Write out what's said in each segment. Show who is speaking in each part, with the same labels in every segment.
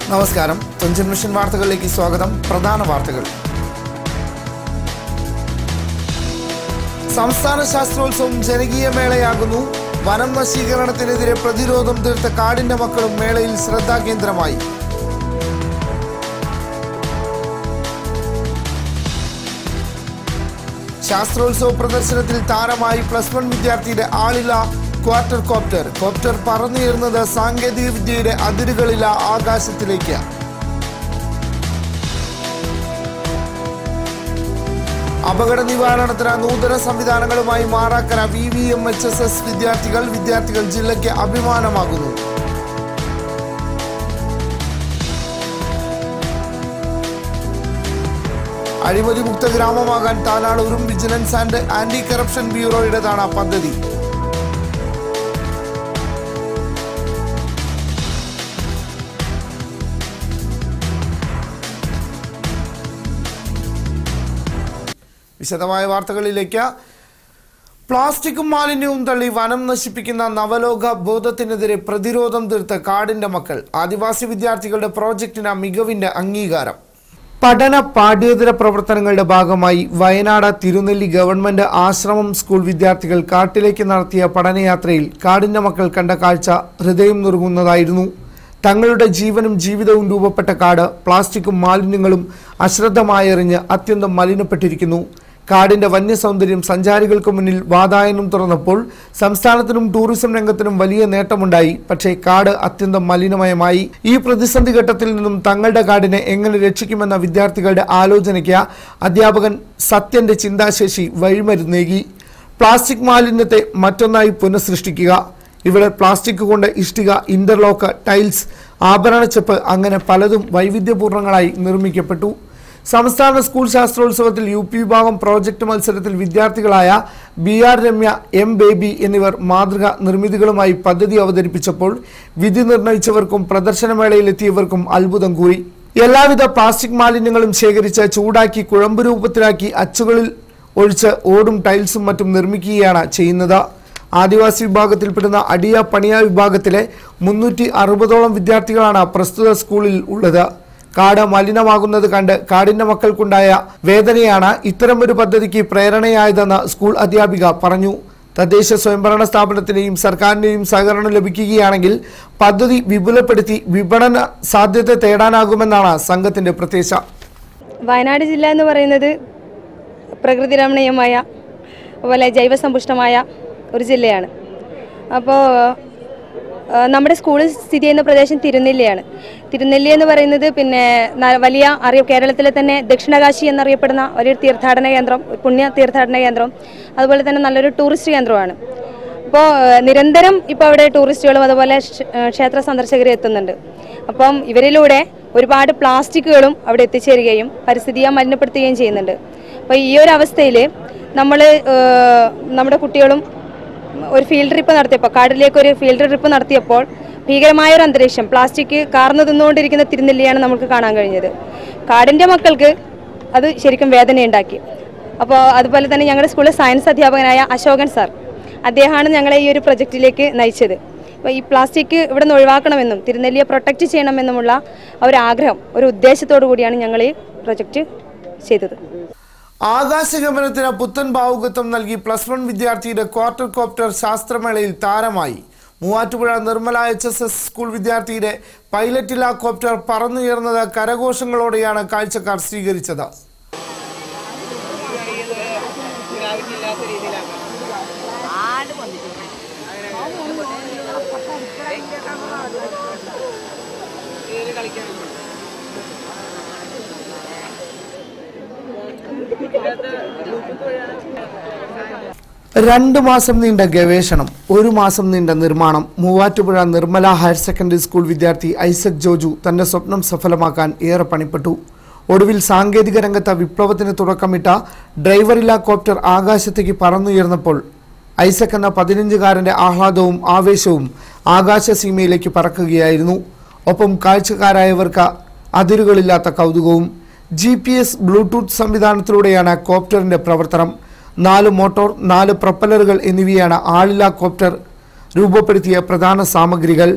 Speaker 1: നമസ്കാരം തുഞ്ചൻ മിഷൻ വാർത്തകളിലേക്ക് സ്വാഗതം പ്രധാന വാർത്തകൾ സംസ്ഥാന ശാസ്ത്രോത്സവം ജനകീയ മേളയാകുന്നു വനം നശീകരണത്തിനെതിരെ പ്രതിരോധം തീർത്ത കാടിന്റെ മക്കളും മേളയിൽ ശ്രദ്ധാകേന്ദ്രമായി ശാസ്ത്രോത്സവ പ്രദർശനത്തിൽ താരമായി പ്ലസ് വൺ വിദ്യാർത്ഥിയുടെ ആളില്ല ക്വാർട്ടർ കോപ്റ്റർ കോപ്റ്റർ പറന്നുയർന്നത് സാങ്കേതിക വിദ്യയുടെ അതിരുകളില്ല ആകാശത്തിലേക്ക് അപകട നിവാരണത്തിന് നൂതന സംവിധാനങ്ങളുമായി Marakkara V V M H S S വിദ്യാർത്ഥികൾ വിദ്യാർത്ഥികൾ ജില്ലയ്ക്ക് അഭിമാനമാകുന്നു അഴിമതി മുക്ത ഗ്രാമമാകാൻ താനാളൂരും വിജിലൻസ് ആൻഡ് ആന്റി കറപ്ഷൻ ബ്യൂറോയുടേതാണ് പദ്ധതി വിശദമായ വാർത്തകളിലേക്ക് പ്ലാസ്റ്റിക്കും മാലിന്യവും തള്ളി വനം നശിപ്പിക്കുന്ന നവലോക ബോധത്തിനെതിരെ പ്രതിരോധം തീർത്ത കാടിന്റെ മക്കൾ ആദിവാസി വിദ്യാർത്ഥികളുടെ പ്രോജക്റ്റിന് മികവിന്റെ അംഗീകാരം പഠന പാഠ്യേതര പ്രവർത്തനങ്ങളുടെ ഭാഗമായി വയനാട് തിരുനെല്ലി ഗവൺമെന്റ് ആശ്രമം സ്കൂൾ വിദ്യാർത്ഥികൾ കാട്ടിലേക്ക് നടത്തിയ പഠനയാത്രയിൽ കാടിന്റെ മക്കൾ കണ്ട കാഴ്ച ഹൃദയം നുറുങ്ങുന്നതായിരുന്നു തങ്ങളുടെ ജീവനും ജീവിതവും രൂപപ്പെട്ട കാട് പ്ലാസ്റ്റിക്കും മാലിന്യങ്ങളും അശ്രദ്ധമായി എറിഞ്ഞ് അത്യന്തം മലിനപ്പെട്ടിരിക്കുന്നു കാടിന്റെ വന്യസൗന്ദര്യം സഞ്ചാരികൾക്ക് മുന്നിൽ വാതായനം തുറന്നപ്പോൾ സംസ്ഥാനത്തിനും ടൂറിസം രംഗത്തിനും വലിയ നേട്ടമുണ്ടായി പക്ഷേ കാട് അത്യന്തം മലിനമയമായി ഈ പ്രതിസന്ധി ഘട്ടത്തിൽ നിന്നും തങ്ങളുടെ കാടിനെ എങ്ങനെ രക്ഷിക്കുമെന്ന വിദ്യാർത്ഥികളുടെ ആലോചനയ്ക്ക് അധ്യാപകൻ സത്യന്റെ ചിന്താശേഷി വഴിമരുന്നേകി പ്ലാസ്റ്റിക് മാലിന്യത്തെ മറ്റൊന്നായി പുനഃസൃഷ്ടിക്കുക ഇവിടെ പ്ലാസ്റ്റിക് കൊണ്ട് ഇഷ്ടിക ഇന്റർലോക്ക് ടൈൽസ് ആഭരണച്ചെപ്പ് അങ്ങനെ പലതും വൈവിധ്യപൂർണ്ണങ്ങളായി നിർമ്മിക്കപ്പെട്ടു സംസ്ഥാന സ്കൂൾ ശാസ്ത്രോത്സവത്തിൽ യു പി വിഭാഗം പ്രോജക്ട് മത്സരത്തിൽ വിദ്യാർത്ഥികളായ B R Remya M Baby എന്നിവർ മാതൃക നിർമ്മിതികളുമായി പദ്ധതി അവതരിപ്പിച്ചപ്പോൾ വിധി നിർണയിച്ചവർക്കും പ്രദർശനമേളയിലെത്തിയവർക്കും അത്ഭുതം കൂറി എല്ലാവിധ പ്ലാസ്റ്റിക് മാലിന്യങ്ങളും ശേഖരിച്ച് ചൂടാക്കി കുഴമ്പ് രൂപത്തിലാക്കി അച്ചുകളിൽ ഒഴിച്ച് ഓടും ടൈൽസും മറ്റും നിർമ്മിക്കുകയാണ് ചെയ്യുന്നത് ആദിവാസി വിഭാഗത്തിൽപ്പെടുന്ന അടിയ പണിയ വിഭാഗത്തിലെ മുന്നൂറ്റി അറുപതോളം വിദ്യാർത്ഥികളാണ് പ്രസ്തുത സ്കൂളിൽ ഉള്ളത് കാട് മലിനമാകുന്നത് കണ്ട് കാടിന്റെ മക്കൾക്കുണ്ടായ വേദനയാണ് ഇത്തരമൊരു പദ്ധതിക്ക് പ്രേരണയായതെന്ന് സ്കൂൾ അധ്യാപിക പറഞ്ഞു തദ്ദേശ സ്വയംഭരണ സ്ഥാപനത്തിന്റെയും സർക്കാരിന്റെയും സഹകരണം ലഭിക്കുകയാണെങ്കിൽ പദ്ധതി വിപുലപ്പെടുത്തി വിപണന സാധ്യത തേടാനാകുമെന്നാണ് സംഘത്തിന്റെ പ്രത്യാശ
Speaker 2: വയനാട് ജില്ല എന്ന് പറയുന്നത് പ്രകൃതി രമണീയമായ അതുപോലെ ജൈവസമ്പുഷ്ടമായ ഒരു ജില്ലയാണ് അപ്പോൾ നമ്മുടെ സ്കൂൾ സ്ഥിതി ചെയ്യുന്ന പ്രദേശം തിരുനെല്ലിയാണ് തിരുനെല്ലി എന്ന് പറയുന്നത് പിന്നെ ന- വലിയ അറിയ കേരളത്തിലെ തന്നെ ദക്ഷിണകാശി എന്നറിയപ്പെടുന്ന ഒരു തീർത്ഥാടന കേന്ദ്രം പുണ്യ തീർത്ഥാടന കേന്ദ്രം അതുപോലെ തന്നെ നല്ലൊരു ടൂറിസ്റ്റ് കേന്ദ്രമാണ് അപ്പോൾ നിരന്തരം ഇപ്പോൾ അവിടെ ടൂറിസ്റ്റുകളും അതുപോലെ ക്ഷ- ഏഹ് ക്ഷേത്ര സന്ദർശകരും എത്തുന്നുണ്ട് അപ്പം ഇവരിലൂടെ ഒരുപാട് പ്ലാസ്റ്റിക്കുകളും അവിടെ എത്തിച്ചേരുകയും പരിസ്ഥിതിയെ മലിനപ്പെടുത്തുകയും ചെയ്യുന്നുണ്ട് അപ്പോൾ ഈ ഒരു അവസ്ഥയിൽ നമ്മൾ നമ്മുടെ കുട്ടികളും ഒരു ഫീൽഡ് ട്രിപ്പ് നടത്തിയപ്പോൾ കാടിലേക്ക് ഒരു ഫീൽഡ് ട്രിപ്പ് നടത്തിയപ്പോൾ ഭീകരമായ ഒരു അന്തരീക്ഷം പ്ലാസ്റ്റിക് കാർന്നു തിന്നുകൊണ്ടിരിക്കുന്ന തിരുനെല്ലിയാണ് നമുക്ക് കാണാൻ കഴിഞ്ഞത് കാടിൻ്റെ മക്കൾക്ക് അത് ശരിക്കും വേദനയുണ്ടാക്കി അപ്പോൾ അതുപോലെ തന്നെ ഞങ്ങളുടെ സ്കൂളിലെ സയൻസ് അധ്യാപകനായ അശോകൻ സാർ അദ്ദേഹമാണ് ഞങ്ങളെ ഈ ഒരു പ്രൊജക്റ്റിലേക്ക് നയിച്ചത് അപ്പോൾ ഈ പ്ലാസ്റ്റിക് ഇവിടെ നിന്ന് ഒഴിവാക്കണമെന്നും തിരുനെല്ലിയെ പ്രൊട്ടക്റ്റ് ചെയ്യണമെന്നുമുള്ള ആ ഒരു ആഗ്രഹം ഒരു ഉദ്ദേശത്തോടു കൂടിയാണ് ഞങ്ങൾ ഈ പ്രൊജക്റ്റ് ചെയ്തത്
Speaker 1: ആകാശഗമനത്തിന് പുത്തൻ ഭാവുകത്വം നൽകി പ്ലസ് വൺ വിദ്യാർത്ഥിയുടെ ക്വാർട്ടർ കോപ്റ്റർ ശാസ്ത്രമേളയിൽ താരമായി Muvattupuzha Nirmala H S S school വിദ്യാർത്ഥിയുടെ പൈലറ്റില്ല കോപ്റ്റർ പറന്നുയർന്നത് കരഘോഷങ്ങളോടെയാണ് കാഴ്ചക്കാർ സ്വീകരിച്ചത് രണ്ട് മാസം നീണ്ട ഗവേഷണം ഒരു മാസം നീണ്ട നിർമ്മാണം Muvattupuzha Nirmala higher secondary school വിദ്യാർത്ഥി ഐസക് ജോജു തന്റെ സ്വപ്നം സഫലമാക്കാൻ ഏറെ പണിപ്പെട്ടു ഒടുവിൽ സാങ്കേതിക രംഗത്ത് വിപ്ലവത്തിന് തുടക്കമിട്ട ഡ്രൈവറില്ലാ കോപ്റ്റർ ആകാശത്തേക്ക് പറന്നുയർന്നപ്പോൾ ഐസക് എന്ന പതിനഞ്ചുകാരന്റെ ആഹ്ലാദവും ആവേശവും ആകാശസീമയിലേക്ക് പറക്കുകയായിരുന്നു ഒപ്പം കാഴ്ചക്കാരായവർക്ക് അതിരുകളില്ലാത്ത കൗതുകവും ജി പി എസ് ബ്ലൂടൂത്ത് സംവിധാനത്തിലൂടെയാണ് കോപ്റ്ററിന്റെ പ്രവർത്തനം നാല് മോട്ടോർ നാല് പ്രൊപ്പല്ലറുകൾ എന്നിവയാണ് ആളില്ലാ കോപ്റ്റർ രൂപപ്പെടുത്തിയ പ്രധാന സാമഗ്രികൾ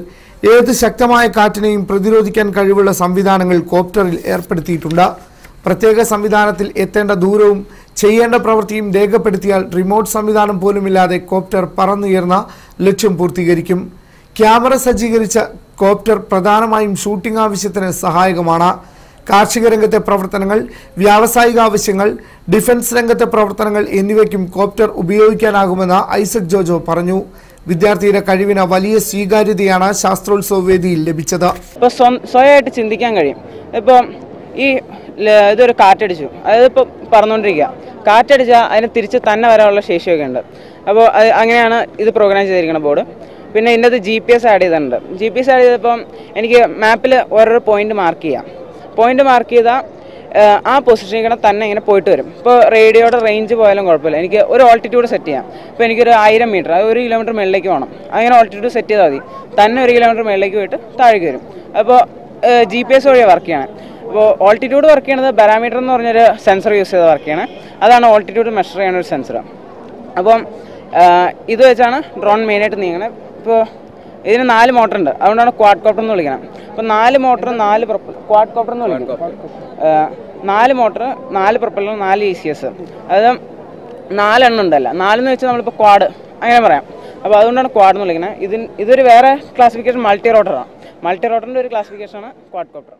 Speaker 1: ഏത് ശക്തമായ കാറ്റിനെയും പ്രതിരോധിക്കാൻ കഴിവുള്ള സംവിധാനങ്ങൾ കോപ്റ്ററിൽ ഏർപ്പെടുത്തിയിട്ടുണ്ട് പ്രത്യേക സംവിധാനത്തിൽ എത്തേണ്ട ദൂരവും ചെയ്യേണ്ട പ്രവൃത്തിയും രേഖപ്പെടുത്തിയാൽ റിമോട്ട് സംവിധാനം പോലുമില്ലാതെ കോപ്റ്റർ പറന്നുയർന്ന ലക്ഷ്യം പൂർത്തീകരിക്കും ക്യാമറ സജ്ജീകരിച്ച കോപ്റ്റർ പ്രധാനമായും ഷൂട്ടിംഗ് ആവശ്യത്തിന് സഹായകമാണ് കാർഷിക രംഗത്തെ പ്രവർത്തനങ്ങൾ വ്യാവസായിക ആവശ്യങ്ങൾ ഡിഫൻസ് രംഗത്തെ പ്രവർത്തനങ്ങൾ എന്നിവയ്ക്കും കോപ്റ്റർ ഉപയോഗിക്കാനാകുമെന്ന് ഐസക് ജോജോ പറഞ്ഞു വിദ്യാർത്ഥിയുടെ കഴിവിന് വലിയ സ്വീകാര്യതയാണ് ശാസ്ത്രോത്സവ വേദിയിൽ ലഭിച്ചത്
Speaker 3: ഇപ്പോൾ സ്വ സ്വയമായിട്ട് ചിന്തിക്കാൻ കഴിയും ഇപ്പോൾ ഈ ല- ഇതൊരു കാറ്റടിച്ചു അതായത് ഇപ്പോൾ പറന്നുകൊണ്ടിരിക്കുക കാറ്റടിച്ചാൽ അതിന് തിരിച്ച് തന്നെ വരാനുള്ള ശേഷിയൊക്കെ ഉണ്ട് അപ്പോൾ അത് അങ്ങനെയാണ് ഇത് പ്രോഗ്രാം ചെയ്തിരിക്കുന്ന ബോർഡ് പിന്നെ ഇതിൻ്റെ അത് ജി പി എസ് ആഡ് ചെയ്തിട്ടുണ്ട് ജി പി എസ് ആഡ് ചെയ്തപ്പം എനിക്ക് മാപ്പിൽ ഓരോരോ പോയിന്റ് മാർക്ക് ചെയ്യാം പോയിന്റ് മാർക്ക് ചെയ്താൽ ആ പൊസിഷനിൽ കൂടെ തന്നെ ഇങ്ങനെ പോയിട്ട് വരും ഇപ്പോൾ റേഡിയോയുടെ റേഞ്ച് പോയാലും കുഴപ്പമില്ല എനിക്ക് ഒരു ഓൾട്ടിറ്റ്യൂഡ് സെറ്റ് ചെയ്യാം ഇപ്പോൾ എനിക്കൊരു ആയിരം മീറ്റർ അത് ഒരു കിലോമീറ്റർ മുകളിലേക്ക് പോകണം അങ്ങനെ ഓൾട്ടിറ്റ്യൂഡ് സെറ്റ് ചെയ്താൽ മതി തന്നെ ഒരു കിലോമീറ്റർ മുകളിലേക്ക് പോയിട്ട് താഴേക്ക് വരും അപ്പോൾ ജി പി എസ് വഴിയാണ് വർക്ക് ചെയ്യണത് അപ്പോൾ ഓൾട്ടിറ്റ്യൂഡ് വർക്ക് ചെയ്യണത് പാരാമീറ്റർ എന്ന് പറഞ്ഞൊരു സെൻസർ യൂസ് ചെയ്ത് വർക്ക് ചെയ്യണത് അതാണ് ഓൾട്ടിറ്റ്യൂഡ് മെഷർ ചെയ്യുന്ന ഒരു സെൻസർ അപ്പം ആ, ഇത് വെച്ചാണ് ഡ്രോൺ മെയിനായിട്ട് നീങ്ങണത് ഇപ്പോൾ ഇതിന് നാല് മോട്ടർ ഉണ്ട് അതുകൊണ്ടാണ് ക്വാഡ് കോപ്റ്റർ എന്ന് വിളിക്കണം അപ്പോൾ നാല് മോട്ടർ നാല് ക്വാഡ് കോപ്റ്റർ എന്ന് വിളിക്കും ആ, നാല് മോട്ടർ നാല് പ്രൊപ്പല്ലർ നാല് ഇ സി എസ് അത് നാലെണ്ണം ഉണ്ടല്ല നാലെന്ന് വെച്ചാൽ നമ്മളിപ്പോൾ ക്വാഡ് അങ്ങനെ പറയാം അപ്പോൾ അതുകൊണ്ടാണ് ക്വാഡ് എന്ന് വിളിക്കുന്നത് ഇതിന് ഇതൊരു വേറെ ക്ലാസിഫിക്കേഷൻ മൾട്ടി റോട്ടറാണ് മൾട്ടി റോട്ടറിൻ്റെ ഒരു ക്ലാസിഫിക്കേഷനാണ് ക്വാഡ് കോപ്റ്റർ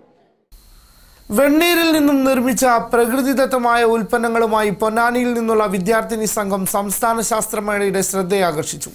Speaker 1: വെണ്ണീരിൽ നിന്നും നിർമ്മിച്ച പ്രകൃതിദത്തമായ ഉൽപ്പന്നങ്ങളുമായി പൊന്നാനിയിൽ നിന്നുള്ള വിദ്യാർത്ഥിനി സംഘം സംസ്ഥാന ശാസ്ത്രമേളയുടെ ശ്രദ്ധയാകർഷിച്ചു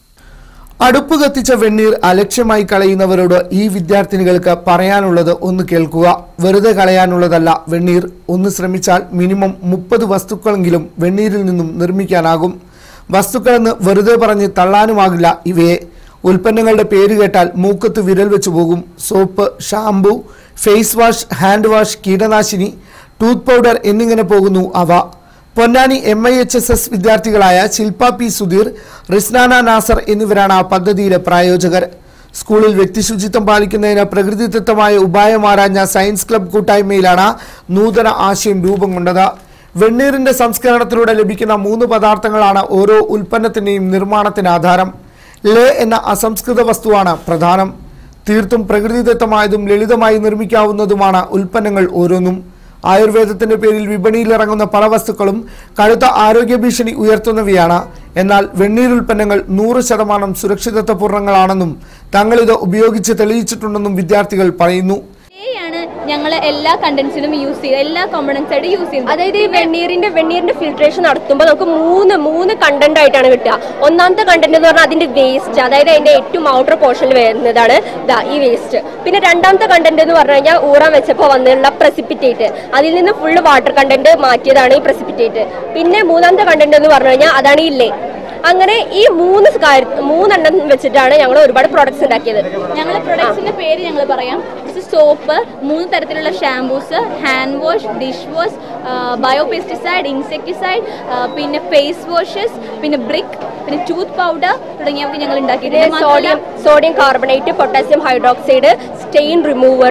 Speaker 1: അടുപ്പ് കത്തിച്ച വെണ്ണീർ അലക്ഷ്യമായി കളയുന്നവരോട് ഈ വിദ്യാർത്ഥിനികൾക്ക് പറയാനുള്ളത് ഒന്ന് കേൾക്കുക വെറുതെ കളയാനുള്ളതല്ല വെണ്ണീർ ഒന്ന് ശ്രമിച്ചാൽ മിനിമം മുപ്പത് വസ്തുക്കളെങ്കിലും വെണ്ണീരിൽ നിന്നും നിർമ്മിക്കാനാകും വസ്തുക്കളെന്ന് വെറുതെ പറഞ്ഞ് തള്ളാനുമാകില്ല ഇവയെ ഉൽപ്പന്നങ്ങളുടെ പേര് കേട്ടാൽ മൂക്കത്ത് വിരൽ വെച്ച് പോകും soap shampoo face wash hand wash കീടനാശിനി ടൂത്ത് പൗഡർ എന്നിങ്ങനെ പോകുന്നു അവ Ponnani M I H S S വിദ്യാർത്ഥികളായ ശില്പ പി സുധീർ റിസ്നാന നാസർ എന്നിവരാണ് ആ പദ്ധതിയിലെ പ്രായോജകർ സ്കൂളിൽ വ്യക്തിശുചിത്വം പാലിക്കുന്നതിന് പ്രകൃതിദത്തമായ ഉപായമാരാഞ്ഞ സയൻസ് ക്ലബ് കൂട്ടായ്മയിലാണ് നൂതന ആശയം രൂപം കൊണ്ടത് വെണ്ണീറിന്റെ സംസ്കരണത്തിലൂടെ ലഭിക്കുന്ന മൂന്ന് പദാർത്ഥങ്ങളാണ് ഓരോ ഉൽപ്പന്നത്തിന്റെയും നിർമ്മാണത്തിന് ആധാരം ലേ എന്ന അസംസ്കൃത വസ്തുവാണ് പ്രധാനം തീർത്തും പ്രകൃതിദത്തമായതും ലളിതമായി നിർമ്മിക്കാവുന്നതുമാണ് ഉൽപ്പന്നങ്ങൾ ഓരോന്നും ആയുർവേദത്തിന്റെ പേരിൽ വിപണിയിൽ ഇറങ്ങുന്ന പല വസ്തുക്കളും കടുത്ത ആരോഗ്യ ഭീഷണി ഉയർത്തുന്നവയാണ് എന്നാൽ വെണ്ണീർ ഉൽപ്പന്നങ്ങൾ നൂറ് ശതമാനം സുരക്ഷിതത്വപൂർണ്ണങ്ങളാണെന്നും തങ്ങളിത് ഉപയോഗിച്ച് തെളിയിച്ചിട്ടുണ്ടെന്നും വിദ്യാർത്ഥികൾ പറയുന്നു
Speaker 4: ആണ് ഞങ്ങൾ എല്ലാ കണ്ടൻസിനും യൂസ് ചെയ്ത് എല്ലാ കോമ്പണൻസ് ആയിട്ട് യൂസ് ചെയ്യുന്നത്
Speaker 5: അതായത് ഈ വെണ്ണീറിന്റെ വെണ്ണീറിന്റെ ഫിൽട്രേഷൻ നടത്തുമ്പോൾ നമുക്ക് മൂന്ന് മൂന്ന് കണ്ടന്റ് ആയിട്ടാണ് കിട്ടുക ഒന്നാമത്തെ കണ്ടന്റ് എന്ന് പറഞ്ഞാൽ അതിന്റെ വേസ്റ്റ് അതായത് അതിന്റെ ഏറ്റവും ഔട്ടർ പോർഷനിൽ വരുന്നതാണ് ദാ ഈ വേസ്റ്റ് പിന്നെ രണ്ടാമത്തെ കണ്ടന്റ് എന്ന് പറഞ്ഞു കഴിഞ്ഞാൽ ഊറാൻ വെച്ചപ്പോൾ വന്നിട്ടുള്ള പ്രസിപ്പിറ്റേറ്റ് അതിൽ നിന്ന് ഫുള്ള് വാട്ടർ കണ്ടന്റ് മാറ്റിയതാണ് ഈ പ്രസിപ്പിറ്റേറ്റ് പിന്നെ മൂന്നാമത്തെ കണ്ടന്റ് എന്ന് പറഞ്ഞു കഴിഞ്ഞാൽ അതാണ് ഈ ലേ അങ്ങനെ ഈ മൂന്ന് കാര്യ മൂന്നെണ്ണം വെച്ചിട്ടാണ് ഞങ്ങൾ ഒരുപാട് പ്രോഡക്ട്സ് ഉണ്ടാക്കിയത്
Speaker 4: ഞങ്ങൾ പ്രൊഡക്ട്സിന്റെ പേര് ഞങ്ങൾ പറയാം സോപ്പ് മൂന്ന് തരത്തിലുള്ള shampoos hand wash dish wash bio pesticide insecticide പിന്നെ ഫേസ് വാഷസ് പിന്നെ ബ്രിക്ക് പിന്നെ ടൂത്ത് പൗഡർ തുടങ്ങിയവ ഞങ്ങൾ ഉണ്ടാക്കിയിട്ടുണ്ട്
Speaker 5: sodium sodium carbonate potassium hydroxide stain remover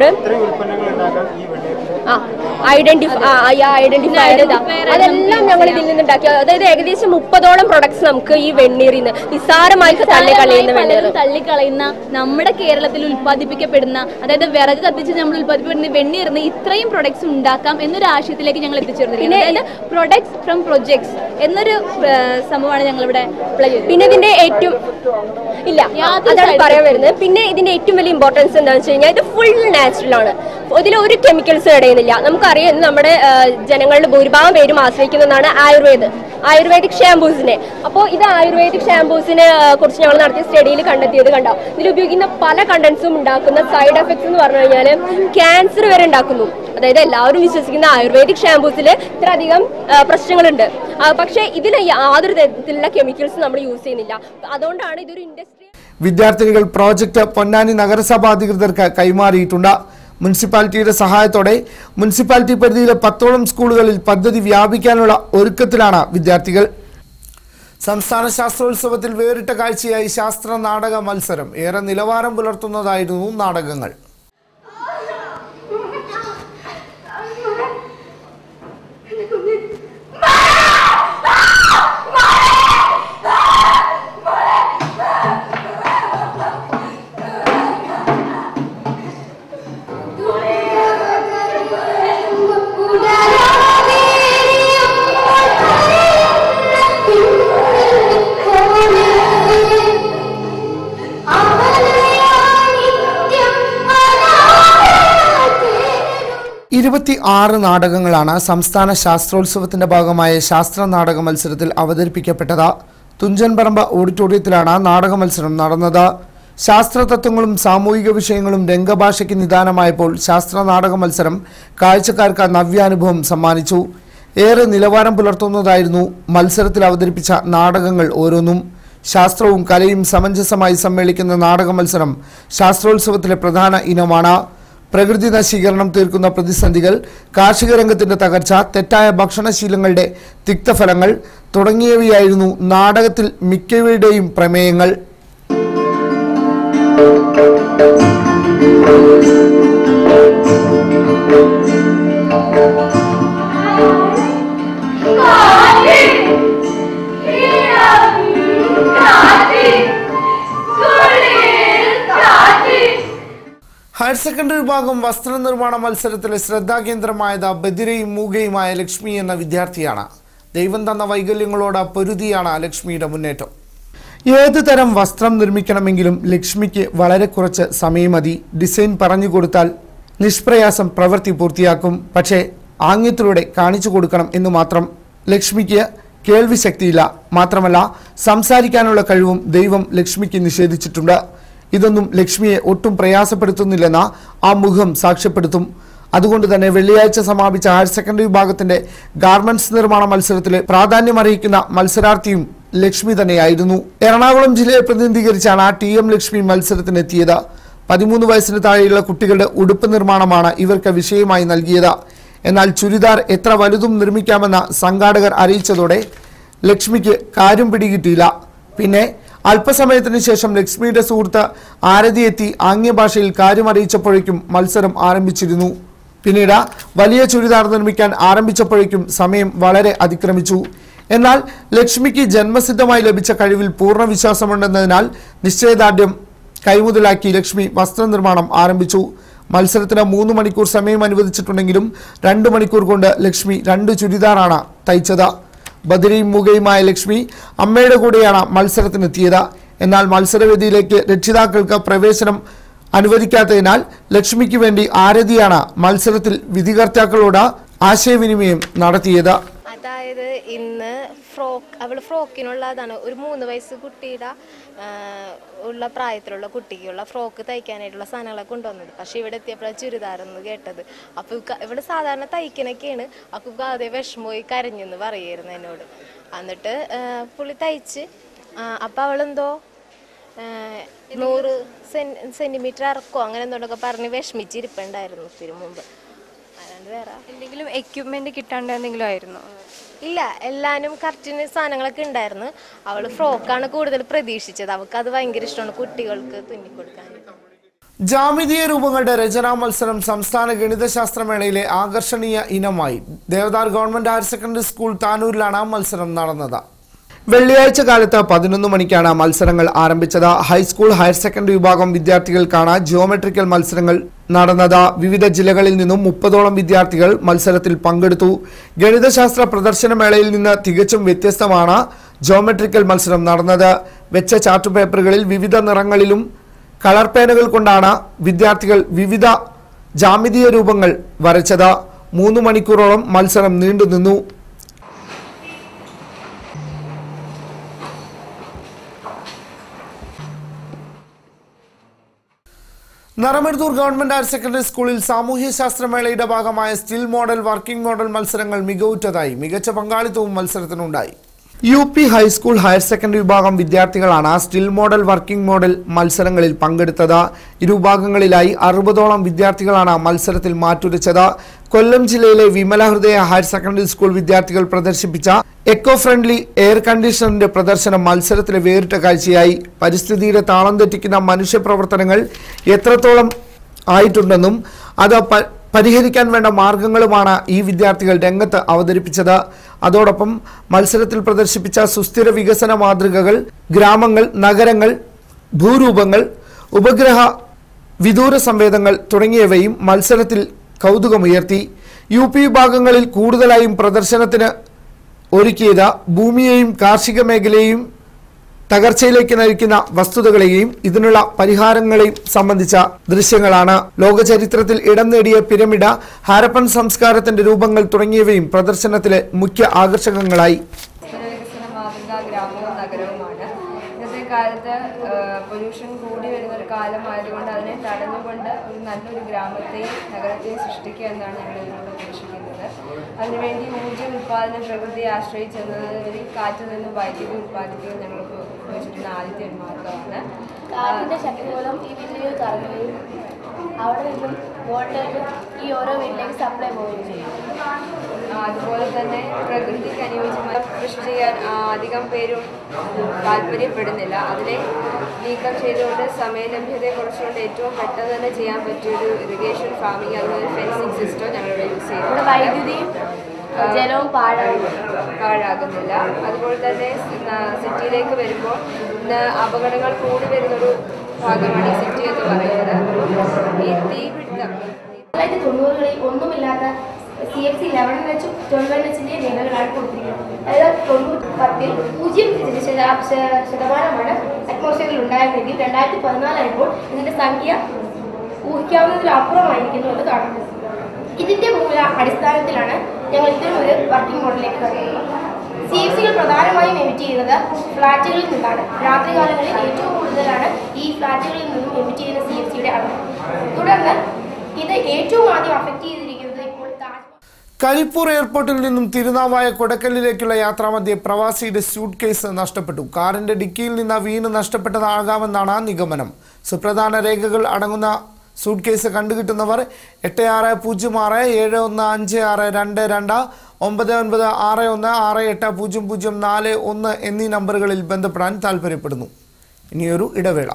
Speaker 5: identify identifier
Speaker 4: identifier
Speaker 5: അതെല്ലാം ഞങ്ങൾ ഇതിൽ നിന്ന് ഉണ്ടാക്കി അതായത് ഏകദേശം മുപ്പതോളം പ്രൊഡക്ട്സ് നമുക്ക് ഈ വെണ്ണീറിൽ നിന്ന് നിസ്സാരമായി തള്ളി കളയുന്ന വെണ്ണീർ
Speaker 4: പലരും തള്ളിക്കളയുന്ന നമ്മുടെ കേരളത്തിൽ ഉൽപ്പാദിപ്പിക്കപ്പെടുന്ന അതായത് വിറക് കത്തിച്ച് നമ്മൾ ഉൽപ്പാദിപ്പിക്കപ്പെടുന്ന വെണ്ണീർന്ന് ഇത്രയും പ്രൊഡക്ട്സ് ഉണ്ടാക്കാം എന്നൊരു ആശയത്തിലേക്ക് ഞങ്ങൾ എത്തിച്ചേർന്നിരിക്കുന്നത് അതായത് പ്രൊഡക്ട്സ് ഫ്രം പ്രൊജക്ട്സ് എന്നൊരു ആ, സംഭവമാണ് ഞങ്ങൾ ഇവിടെ അപ്ലൈ ചെയ്തത്
Speaker 5: പിന്നെ ഇതിന്റെ ഏറ്റവും ഇല്ല
Speaker 4: യാതൊരു
Speaker 5: അതാണ്
Speaker 4: side
Speaker 5: പറയാൻ വരുന്നത് പിന്നെ ഇതിന്റെ ഏറ്റവും വലിയ ഇമ്പോർട്ടൻസ് എന്താണെന്ന് വെച്ച് കഴിഞ്ഞാൽ ഇത് ഫുൾ നാച്ചുറൽ ആണ് ഇതിൽ ഒരു കെമിക്കൽസ് ഇടയുന്നില്ല നമുക്കറിയാം ഇന്ന് നമ്മുടെ ആ, ജനങ്ങളുടെ ഭൂരിഭാഗം പേരും ആശ്രയിക്കുന്നതാണ് ആയുർവേദ് ആയുർവേദിക് ഷാംപൂസിനെ അപ്പോൾ ഇത് ആയുർവേദിക് ഷാംപൂസിനെ ആ, കുറിച്ച് ഞങ്ങൾ നടത്തിയ സ്റ്റഡിയിൽ കണ്ടെത്തിയത് കണ്ടോ ഇതിൽ ഉപയോഗിക്കുന്ന പല കണ്ടൻസും ഉണ്ടാക്കുന്ന സൈഡ് എഫക്ട്സ് എന്ന് പറഞ്ഞു കഴിഞ്ഞാൽ ക്യാൻസർ വരെ ഉണ്ടാക്കുന്നു അതായത് എല്ലാവരും വിശ്വസിക്കുന്ന ആയുർവേദിക് ഷാംപൂസിൽ ഇത്രയധികം ആ, പ്രശ്നങ്ങളുണ്ട് ആ, പക്ഷേ ഇതിൽ യാതൊരു തരത്തിലുള്ള കെമിക്കൽസ് നമ്മൾ യൂസ് ചെയ്യുന്നില്ല അതുകൊണ്ടാണ് ഇതൊരു ഇൻഡസ്ട്രി
Speaker 1: വിദ്യാർത്ഥിനികൾ പ്രോജക്റ്റ് പൊന്നാനി നഗരസഭാ അധികൃതർക്ക് കൈമാറിയിട്ടുണ്ട് മുനിസിപ്പാലിറ്റിയുടെ സഹായത്തോടെ മുനിസിപ്പാലിറ്റി പരിധിയിലെ പത്തോളം സ്കൂളുകളിൽ പദ്ധതി വ്യാപിക്കാനുള്ള ഒരുക്കത്തിലാണ് വിദ്യാർത്ഥികൾ സംസ്ഥാന ശാസ്ത്രോത്സവത്തിൽ വേറിട്ട കാഴ്ചയായി ശാസ്ത്ര നാടക മത്സരം ഏറെ നിലവാരം പുലർത്തുന്നതായിരുന്നു നാടകങ്ങൾ ഇരുപത്തി ആറ് നാടകങ്ങളാണ് സംസ്ഥാന ശാസ്ത്രോത്സവത്തിന്റെ ഭാഗമായ ശാസ്ത്ര നാടക മത്സരത്തിൽ അവതരിപ്പിക്കപ്പെട്ടത് തുഞ്ചൻപറമ്പ് ഓഡിറ്റോറിയത്തിലാണ് നാടക മത്സരം നടന്നത് ശാസ്ത്ര തത്വങ്ങളും സാമൂഹിക വിഷയങ്ങളും രംഗഭാഷയ്ക്ക് നിദാനമായപ്പോൾ ശാസ്ത്ര നാടക മത്സരം കാഴ്ചക്കാർക്ക് നവ്യാനുഭവം സമ്മാനിച്ചു ഏറെ നിലവാരം പുലർത്തുന്നതായിരുന്നു മത്സരത്തിൽ അവതരിപ്പിച്ച നാടകങ്ങൾ ഓരോന്നും ശാസ്ത്രവും കലയും സമഞ്ജസമായി സമ്മേളിക്കുന്ന നാടക മത്സരം ശാസ്ത്രോത്സവത്തിലെ പ്രധാന ഇനമാണ് പ്രകൃതി നശീകരണം തീർക്കുന്ന പ്രതിസന്ധികൾ കാർഷിക രംഗത്തിന്റെ തകർച്ച തെറ്റായ ഭക്ഷണശീലങ്ങളുടെ തിക്തഫലങ്ങൾ തുടങ്ങിയവയായിരുന്നു നാടകത്തിൽ മിക്കവയുടെയും പ്രമേയങ്ങൾ ഹയർ സെക്കൻഡറി വിഭാഗം വസ്ത്രനിർമ്മാണ മത്സരത്തിലെ ശ്രദ്ധാകേന്ദ്രമായത് ബദിരയും മൂകയുമായ ലക്ഷ്മി എന്ന വിദ്യാർത്ഥിയാണ് ദൈവം തന്ന വൈകല്യങ്ങളോട് പൊരുതിയാണ് ലക്ഷ്മിയുടെ മുന്നേറ്റം ഏത് തരം വസ്ത്രം നിർമ്മിക്കണമെങ്കിലും ലക്ഷ്മിക്ക് വളരെ കുറച്ച് സമയം മതി ഡിസൈൻ പറഞ്ഞു കൊടുത്താൽ നിഷ്പ്രയാസം പ്രവൃത്തി പൂർത്തിയാക്കും പക്ഷേ ആംഗ്യത്തിലൂടെ കാണിച്ചു കൊടുക്കണം എന്ന് മാത്രം ലക്ഷ്മിക്ക് കേൾവി ശക്തിയില്ല മാത്രമല്ല സംസാരിക്കാനുള്ള കഴിവും ദൈവം ലക്ഷ്മിക്ക് നിഷേധിച്ചിട്ടുണ്ട് ഇതൊന്നും ലക്ഷ്മിയെ ഒട്ടും പ്രയാസപ്പെടുത്തുന്നില്ലെന്ന ആ മുഖം സാക്ഷ്യപ്പെടുത്തും അതുകൊണ്ട് തന്നെ വെള്ളിയാഴ്ച സമാപിച്ച ഹയർ സെക്കൻഡറി വിഭാഗത്തിന്റെ ഗാർമെന്റ്സ് നിർമ്മാണ മത്സരത്തിലെ പ്രാധാന്യമറിയിക്കുന്ന മത്സരാർത്ഥിയും ലക്ഷ്മി തന്നെയായിരുന്നു എറണാകുളം ജില്ലയെ പ്രതിനിധീകരിച്ചാണ് ആ ടി എം ലക്ഷ്മി മത്സരത്തിനെത്തിയത് പതിമൂന്ന് വയസ്സിന് താഴെയുള്ള കുട്ടികളുടെ ഉടുപ്പ് നിർമ്മാണമാണ് ഇവർക്ക് വിഷയമായി നൽകിയത് എന്നാൽ ചുരിദാർ എത്ര വലുതും നിർമ്മിക്കാമെന്ന സംഘാടകർ അറിയിച്ചതോടെ ലക്ഷ്മിക്ക് കാര്യം പിടികിട്ടിയില്ല പിന്നെ അല്പസമയത്തിന് ശേഷം ലക്ഷ്മിയുടെ സുഹൃത്ത് ആരതി എത്തി ആംഗ്യഭാഷയിൽ കാര്യം അറിയിച്ചപ്പോഴേക്കും മത്സരം ആരംഭിച്ചിരുന്നു പിന്നീട് വലിയ ചുരിദാർ നിർമ്മിക്കാൻ ആരംഭിച്ചപ്പോഴേക്കും സമയം വളരെ അതിക്രമിച്ചു എന്നാൽ ലക്ഷ്മിക്ക് ജന്മസിദ്ധമായി ലഭിച്ച കഴിവിൽ പൂർണ്ണ വിശ്വാസമുണ്ടെന്നതിനാൽ നിശ്ചയദാർഢ്യം കൈമുതലാക്കി ലക്ഷ്മി വസ്ത്രനിർമ്മാണം ആരംഭിച്ചു മത്സരത്തിന് മൂന്ന് മണിക്കൂർ സമയം അനുവദിച്ചിട്ടുണ്ടെങ്കിലും രണ്ട് മണിക്കൂർ കൊണ്ട് ലക്ഷ്മി രണ്ട് ചുരിദാറാണ് തയ്ച്ചത് ബദിരയും മുഖയുമായ ലക്ഷ്മി അമ്മയുടെ കൂടെയാണ് മത്സരത്തിനെത്തിയത് എന്നാൽ മത്സരവേദിയിലേക്ക് രക്ഷിതാക്കൾക്ക് പ്രവേശനം അനുവദിക്കാത്തതിനാൽ ലക്ഷ്മിക്ക് വേണ്ടി ആരതിയാണ് മത്സരത്തിൽ വിധികർത്താക്കളോട് ആശയവിനിമയം നടത്തിയത്
Speaker 6: അതായത് ഇന്ന് ഫ്രോക്ക് അവൾ ഫ്രോക്കിനുള്ളതാണ് ഒരു മൂന്ന് വയസ്സ് കുട്ടിയുടെ ആ, ഉള്ള പ്രായത്തിലുള്ള കുട്ടിക്കുള്ള ഫ്രോക്ക് തയ്ക്കാനായിട്ടുള്ള സാധനങ്ങളെ കൊണ്ടുവന്നത് പക്ഷെ ഇവിടെ എത്തിയപ്പോഴാണ് ചുരിദാറെന്ന് കേട്ടത് അപ്പോൾ ഇവക്ക് ഇവിടെ സാധാരണ തയ്ക്കണൊക്കെയാണ് അപ്പോൾ ഇവക്ക് ആദ്യം വിഷമമായി കരഞ്ഞെന്ന് പറയായിരുന്നു എന്നോട് എന്നിട്ട് ആ, പുള്ളി തയ്ച്ച് അപ്പം അവളെന്തോ ആ, നൂറ് സെൻ സെൻറ്റിമീറ്റർ ഇറക്കോ അങ്ങനെ എന്തുകൊണ്ടൊക്കെ പറഞ്ഞ് വിഷമിച്ചിരിപ്പുണ്ടായിരുന്നു ഇതിനു മുമ്പ് അല്ലാണ്ട് വേറെ
Speaker 7: എന്തെങ്കിലും എക്യുപ്മെന്റ് കിട്ടാണ്ട് എന്തെങ്കിലും ആയിരുന്നു
Speaker 6: ഇല്ല എല്ലാനും കറക്റ്റിന് സാധനങ്ങളൊക്കെ ഉണ്ടായിരുന്നു അവള് ഫ്രോക്കാണ് കൂടുതൽ പ്രതീക്ഷിച്ചത് അവൾക്ക് അത് ഭയങ്കര ഇഷ്ടമാണ് കുട്ടികൾക്ക് തുന്നിക്കൊടുക്കാൻ
Speaker 1: ജാമിതീയ രൂപങ്ങളുടെ രചനാ മത്സരം സംസ്ഥാന ഗണിതശാസ്ത്രമേളയിലെ ആകർഷണീയ ഇനമായി Devadar government higher secondary school താനൂരിലാണ് മത്സരം നടന്നത് വെള്ളിയാഴ്ച കാലത്ത് പതിനൊന്ന് മണിക്കാണ് മത്സരങ്ങൾ ആരംഭിച്ചത് ഹൈസ്കൂൾ ഹയർ സെക്കൻഡറി വിഭാഗം വിദ്യാർത്ഥികൾക്കാണ് ജിയോമെട്രിക്കൽ മത്സരങ്ങൾ നടന്നത് വിവിധ ജില്ലകളിൽ നിന്നും മുപ്പതോളം വിദ്യാർത്ഥികൾ മത്സരത്തിൽ പങ്കെടുത്തു ഗണിതശാസ്ത്ര പ്രദർശനമേളയിൽ നിന്ന് തികച്ചും വ്യത്യസ്തമാണ് ജിയോമെട്രിക്കൽ മത്സരം നടന്നത് വെച്ച ചാർട്ട് പേപ്പറുകളിൽ വിവിധ നിറങ്ങളിലും കളർ പേനകൾ കൊണ്ടാണ് വിദ്യാർത്ഥികൾ വിവിധ ജാമിതീയ രൂപങ്ങൾ വരച്ചത് മൂന്ന് മണിക്കൂറോളം മത്സരം നീണ്ടുനിന്നു നറമെടുത്തൂർ ഗവൺമെന്റ് ഹയർ സെക്കൻഡറി സ്കൂളിൽ സാമൂഹ്യ ശാസ്ത്രമേളയുടെ ഭാഗമായ സ്റ്റിൽ മോഡൽ വർക്കിംഗ് മോഡൽ മത്സരങ്ങൾ മികവുറ്റതായി മികച്ച പങ്കാളിത്തവും മത്സരത്തിനുണ്ടായി U P high school higher secondary വിഭാഗം വിദ്യാർത്ഥികളാണ് സ്റ്റിൽ മോഡൽ വർക്കിംഗ് മോഡൽ മത്സരങ്ങളിൽ പങ്കെടുത്തത് ഇരുവിഭാഗങ്ങളിലായി അറുപതോളം വിദ്യാർത്ഥികളാണ് മത്സരത്തിൽ മാറ്റുരച്ചത് കൊല്ലം ജില്ലയിലെ വിമല ഹൃദയ ഹയർ സെക്കൻഡറി സ്കൂൾ വിദ്യാർത്ഥികൾ പ്രദർശിപ്പിച്ച എക്കോ ഫ്രണ്ട്ലി എയർ കണ്ടീഷണറിന്റെ പ്രദർശനം മത്സരത്തിലെ വേറിട്ട കാഴ്ചയായി പരിസ്ഥിതിയുടെ താളം തെറ്റിക്കുന്ന മനുഷ്യപ്രവർത്തനങ്ങൾ എത്രത്തോളം ആയിട്ടുണ്ടെന്നും അത് പ- പരിഹരിക്കാൻ വേണ്ട മാർഗങ്ങളുമാണ് ഈ വിദ്യാർത്ഥികൾ രംഗത്ത് അവതരിപ്പിച്ചത് അതോടൊപ്പം മത്സരത്തിൽ പ്രദർശിപ്പിച്ച സുസ്ഥിര വികസന മാതൃകകൾ ഗ്രാമങ്ങൾ നഗരങ്ങൾ ഭൂരൂപങ്ങൾ ഉപഗ്രഹ വിദൂര സംവേദങ്ങൾ തുടങ്ങിയവയും മത്സരത്തിൽ കൗതുകമുയർത്തി യു പി വിഭാഗങ്ങളിൽ കൂടുതലായും പ്രദർശനത്തിന് ഒരുക്കിയത് ഭൂമിയെയും കാർഷിക മേഖലയെയും തകർച്ചയിലേക്ക് നയിക്കുന്ന വസ്തുതകളെയും ഇതിനുള്ള പരിഹാരങ്ങളെയും സംബന്ധിച്ച ദൃശ്യങ്ങളാണ് ലോകചരിത്രത്തിൽ ഇടം നേടിയ പിരമിഡ് ഹാരപ്പൻ സംസ്കാരത്തിന്റെ രൂപങ്ങൾ തുടങ്ങിയവയും പ്രദർശനത്തിലെ മുഖ്യ ആകർഷകങ്ങളായി
Speaker 7: വികസന മാതൃകാ ഗ്രാമവും നഗരവുമാണ് ഇന്നത്തെ കാലത്ത് പൊല്യൂഷൻ കൂടി വരുന്ന ഒരു കാലമായതുകൊണ്ട് അതിനെ തടഞ്ഞുകൊണ്ട് ഒരു നല്ലൊരു ഗ്രാമത്തെയും നഗരത്തെയും സൃഷ്ടിക്കുക എന്നാണ് ഞങ്ങൾ ഇതിനോട് ഉദ്ദേശിക്കുന്നത് അതിനുവേണ്ടി ഊർജ്ജ ഉൽപ്പാദന പ്രകൃതിയെ ആശ്രയിച്ചെന്നതിൽ കാറ്റിൽ നിന്ന് വൈദ്യുതി ഉൽപ്പാദിപ്പിക്കുക ഞങ്ങൾ ഉപയോഗിച്ചിട്ടുള്ള ആദ്യത്തെ ഒരു മാർഗമാണ്
Speaker 4: കാറ്റിന്റെ ശക്തി മൂലം ഈ വില്ലുകൾ കറങ്ങുകയും അവിടെ നിന്നും വോൾട്ടേജ് ഈ ഓരോ വീട്ടിലേക്ക് സപ്ലൈ പോവുകയും ചെയ്യും
Speaker 7: ആ, അതുപോലെ തന്നെ പ്രകൃതിക്ക് അനുയോജ്യമായി കൃഷി ചെയ്യാൻ ആ, അധികം പേരും താല്പര്യപ്പെടുന്നില്ല അതിനെ നീക്കം ചെയ്തുകൊണ്ട് സമയലഭ്യതയെ കുറച്ചുകൊണ്ട് ഏറ്റവും പെട്ടെന്ന് തന്നെ ചെയ്യാൻ പറ്റിയൊരു ഇറിഗേഷൻ ഫാമിംഗ് അതുപോലെ ഫെൻസിങ് സിസ്റ്റം ഞങ്ങളിവിടെ യൂസ്
Speaker 4: ഇവിടെ
Speaker 7: ചെയ്യുന്നുണ്ട്
Speaker 4: വൈദ്യുതിയും ജലവും പാഴാകും
Speaker 7: പാഴാകുന്നില്ല അതുപോലെ തന്നെ സിറ്റിയിലേക്ക് വരുമ്പോൾ ഇന്ന് അപകടങ്ങൾ കൂടി വരുന്നൊരു ഭാഗമാണ് ഈ സിറ്റി എന്ന് പറയുന്നത് ഈ തീപിടുത്തം
Speaker 4: തൊള്ളായിരത്തി തൊണ്ണൂറുകളിൽ ഒന്നുമില്ലാത്ത സി എഫ് സി ലെവൻ വെച്ചും ട്വൽവ് വെച്ചിൻ്റെ രേഖകളാണ് കൊടുത്തിരിക്കുന്നത് അതായത് തൊണ്ണൂറ്റി പത്തിൽ പൂജ്യം ശത- ശ- ശതമാനമാണ് അറ്റ്മോസ്ഫിയറിൽ ഉണ്ടായിരുന്നെങ്കിൽ രണ്ടായിരത്തി പതിനാലായപ്പോൾ ഇതിൻ്റെ സംഖ്യ ഊഹിക്കാവുന്നതിലപ്പുറമായിരിക്കുന്നു എന്ന് കാണുന്നു ഇതിൻ്റെ മൂല അടിസ്ഥാനത്തിലാണ് ഞങ്ങൾ ഇത്തരം ഒരു വർക്കിംഗ് മോഡലിലേക്ക് കടക്കുന്നത് സി എഫ് സികൾ പ്രധാനമായും എമിറ്റ് ചെയ്യുന്നത് ഫ്ലാറ്റുകളിൽ നിന്നാണ് രാത്രികാലങ്ങളിൽ ഏറ്റവും കൂടുതലാണ് ഈ ഫ്ലാറ്റുകളിൽ നിന്നും എമിറ്റ് ചെയ്യുന്ന സി എഫ് സിയുടെ അളവ് തുടർന്ന് ഇത് ഏറ്റവും ആദ്യം അഫക്റ്റ് ചെയ്തിരിക്കുന്നത് ഇപ്പോൾ താജ്
Speaker 1: കരിപ്പൂർ എയർപോർട്ടിൽ നിന്നും തിരുനാവായ കൊടക്കല്ലിലേക്കുള്ള യാത്രാമധ്യേ പ്രവാസിയുടെ സ്യൂട്ട് കേസ് നഷ്ടപ്പെട്ടു കാറിന്റെ ഡിക്കിയിൽ നിന്ന് വീണ് നഷ്ടപ്പെട്ടതാകാമെന്നാണ് നിഗമനം സുപ്രധാന രേഖകൾ അടങ്ങുന്ന സൂട്ട് കേസ് കണ്ടുകിട്ടുന്നവർ എട്ട് ആറ് പൂജ്യം ആറ് ഏഴ് ഒന്ന് അഞ്ച് ആറ് രണ്ട് രണ്ട് ഒമ്പത് ഒൻപത് ആറ് ഒന്ന് ആറ് എട്ട് പൂജ്യം പൂജ്യം നാല് ഒന്ന് എന്നീ നമ്പറുകളിൽ ബന്ധപ്പെടാൻ താൽപ്പര്യപ്പെടുന്നു ഇനിയൊരു ഇടവേള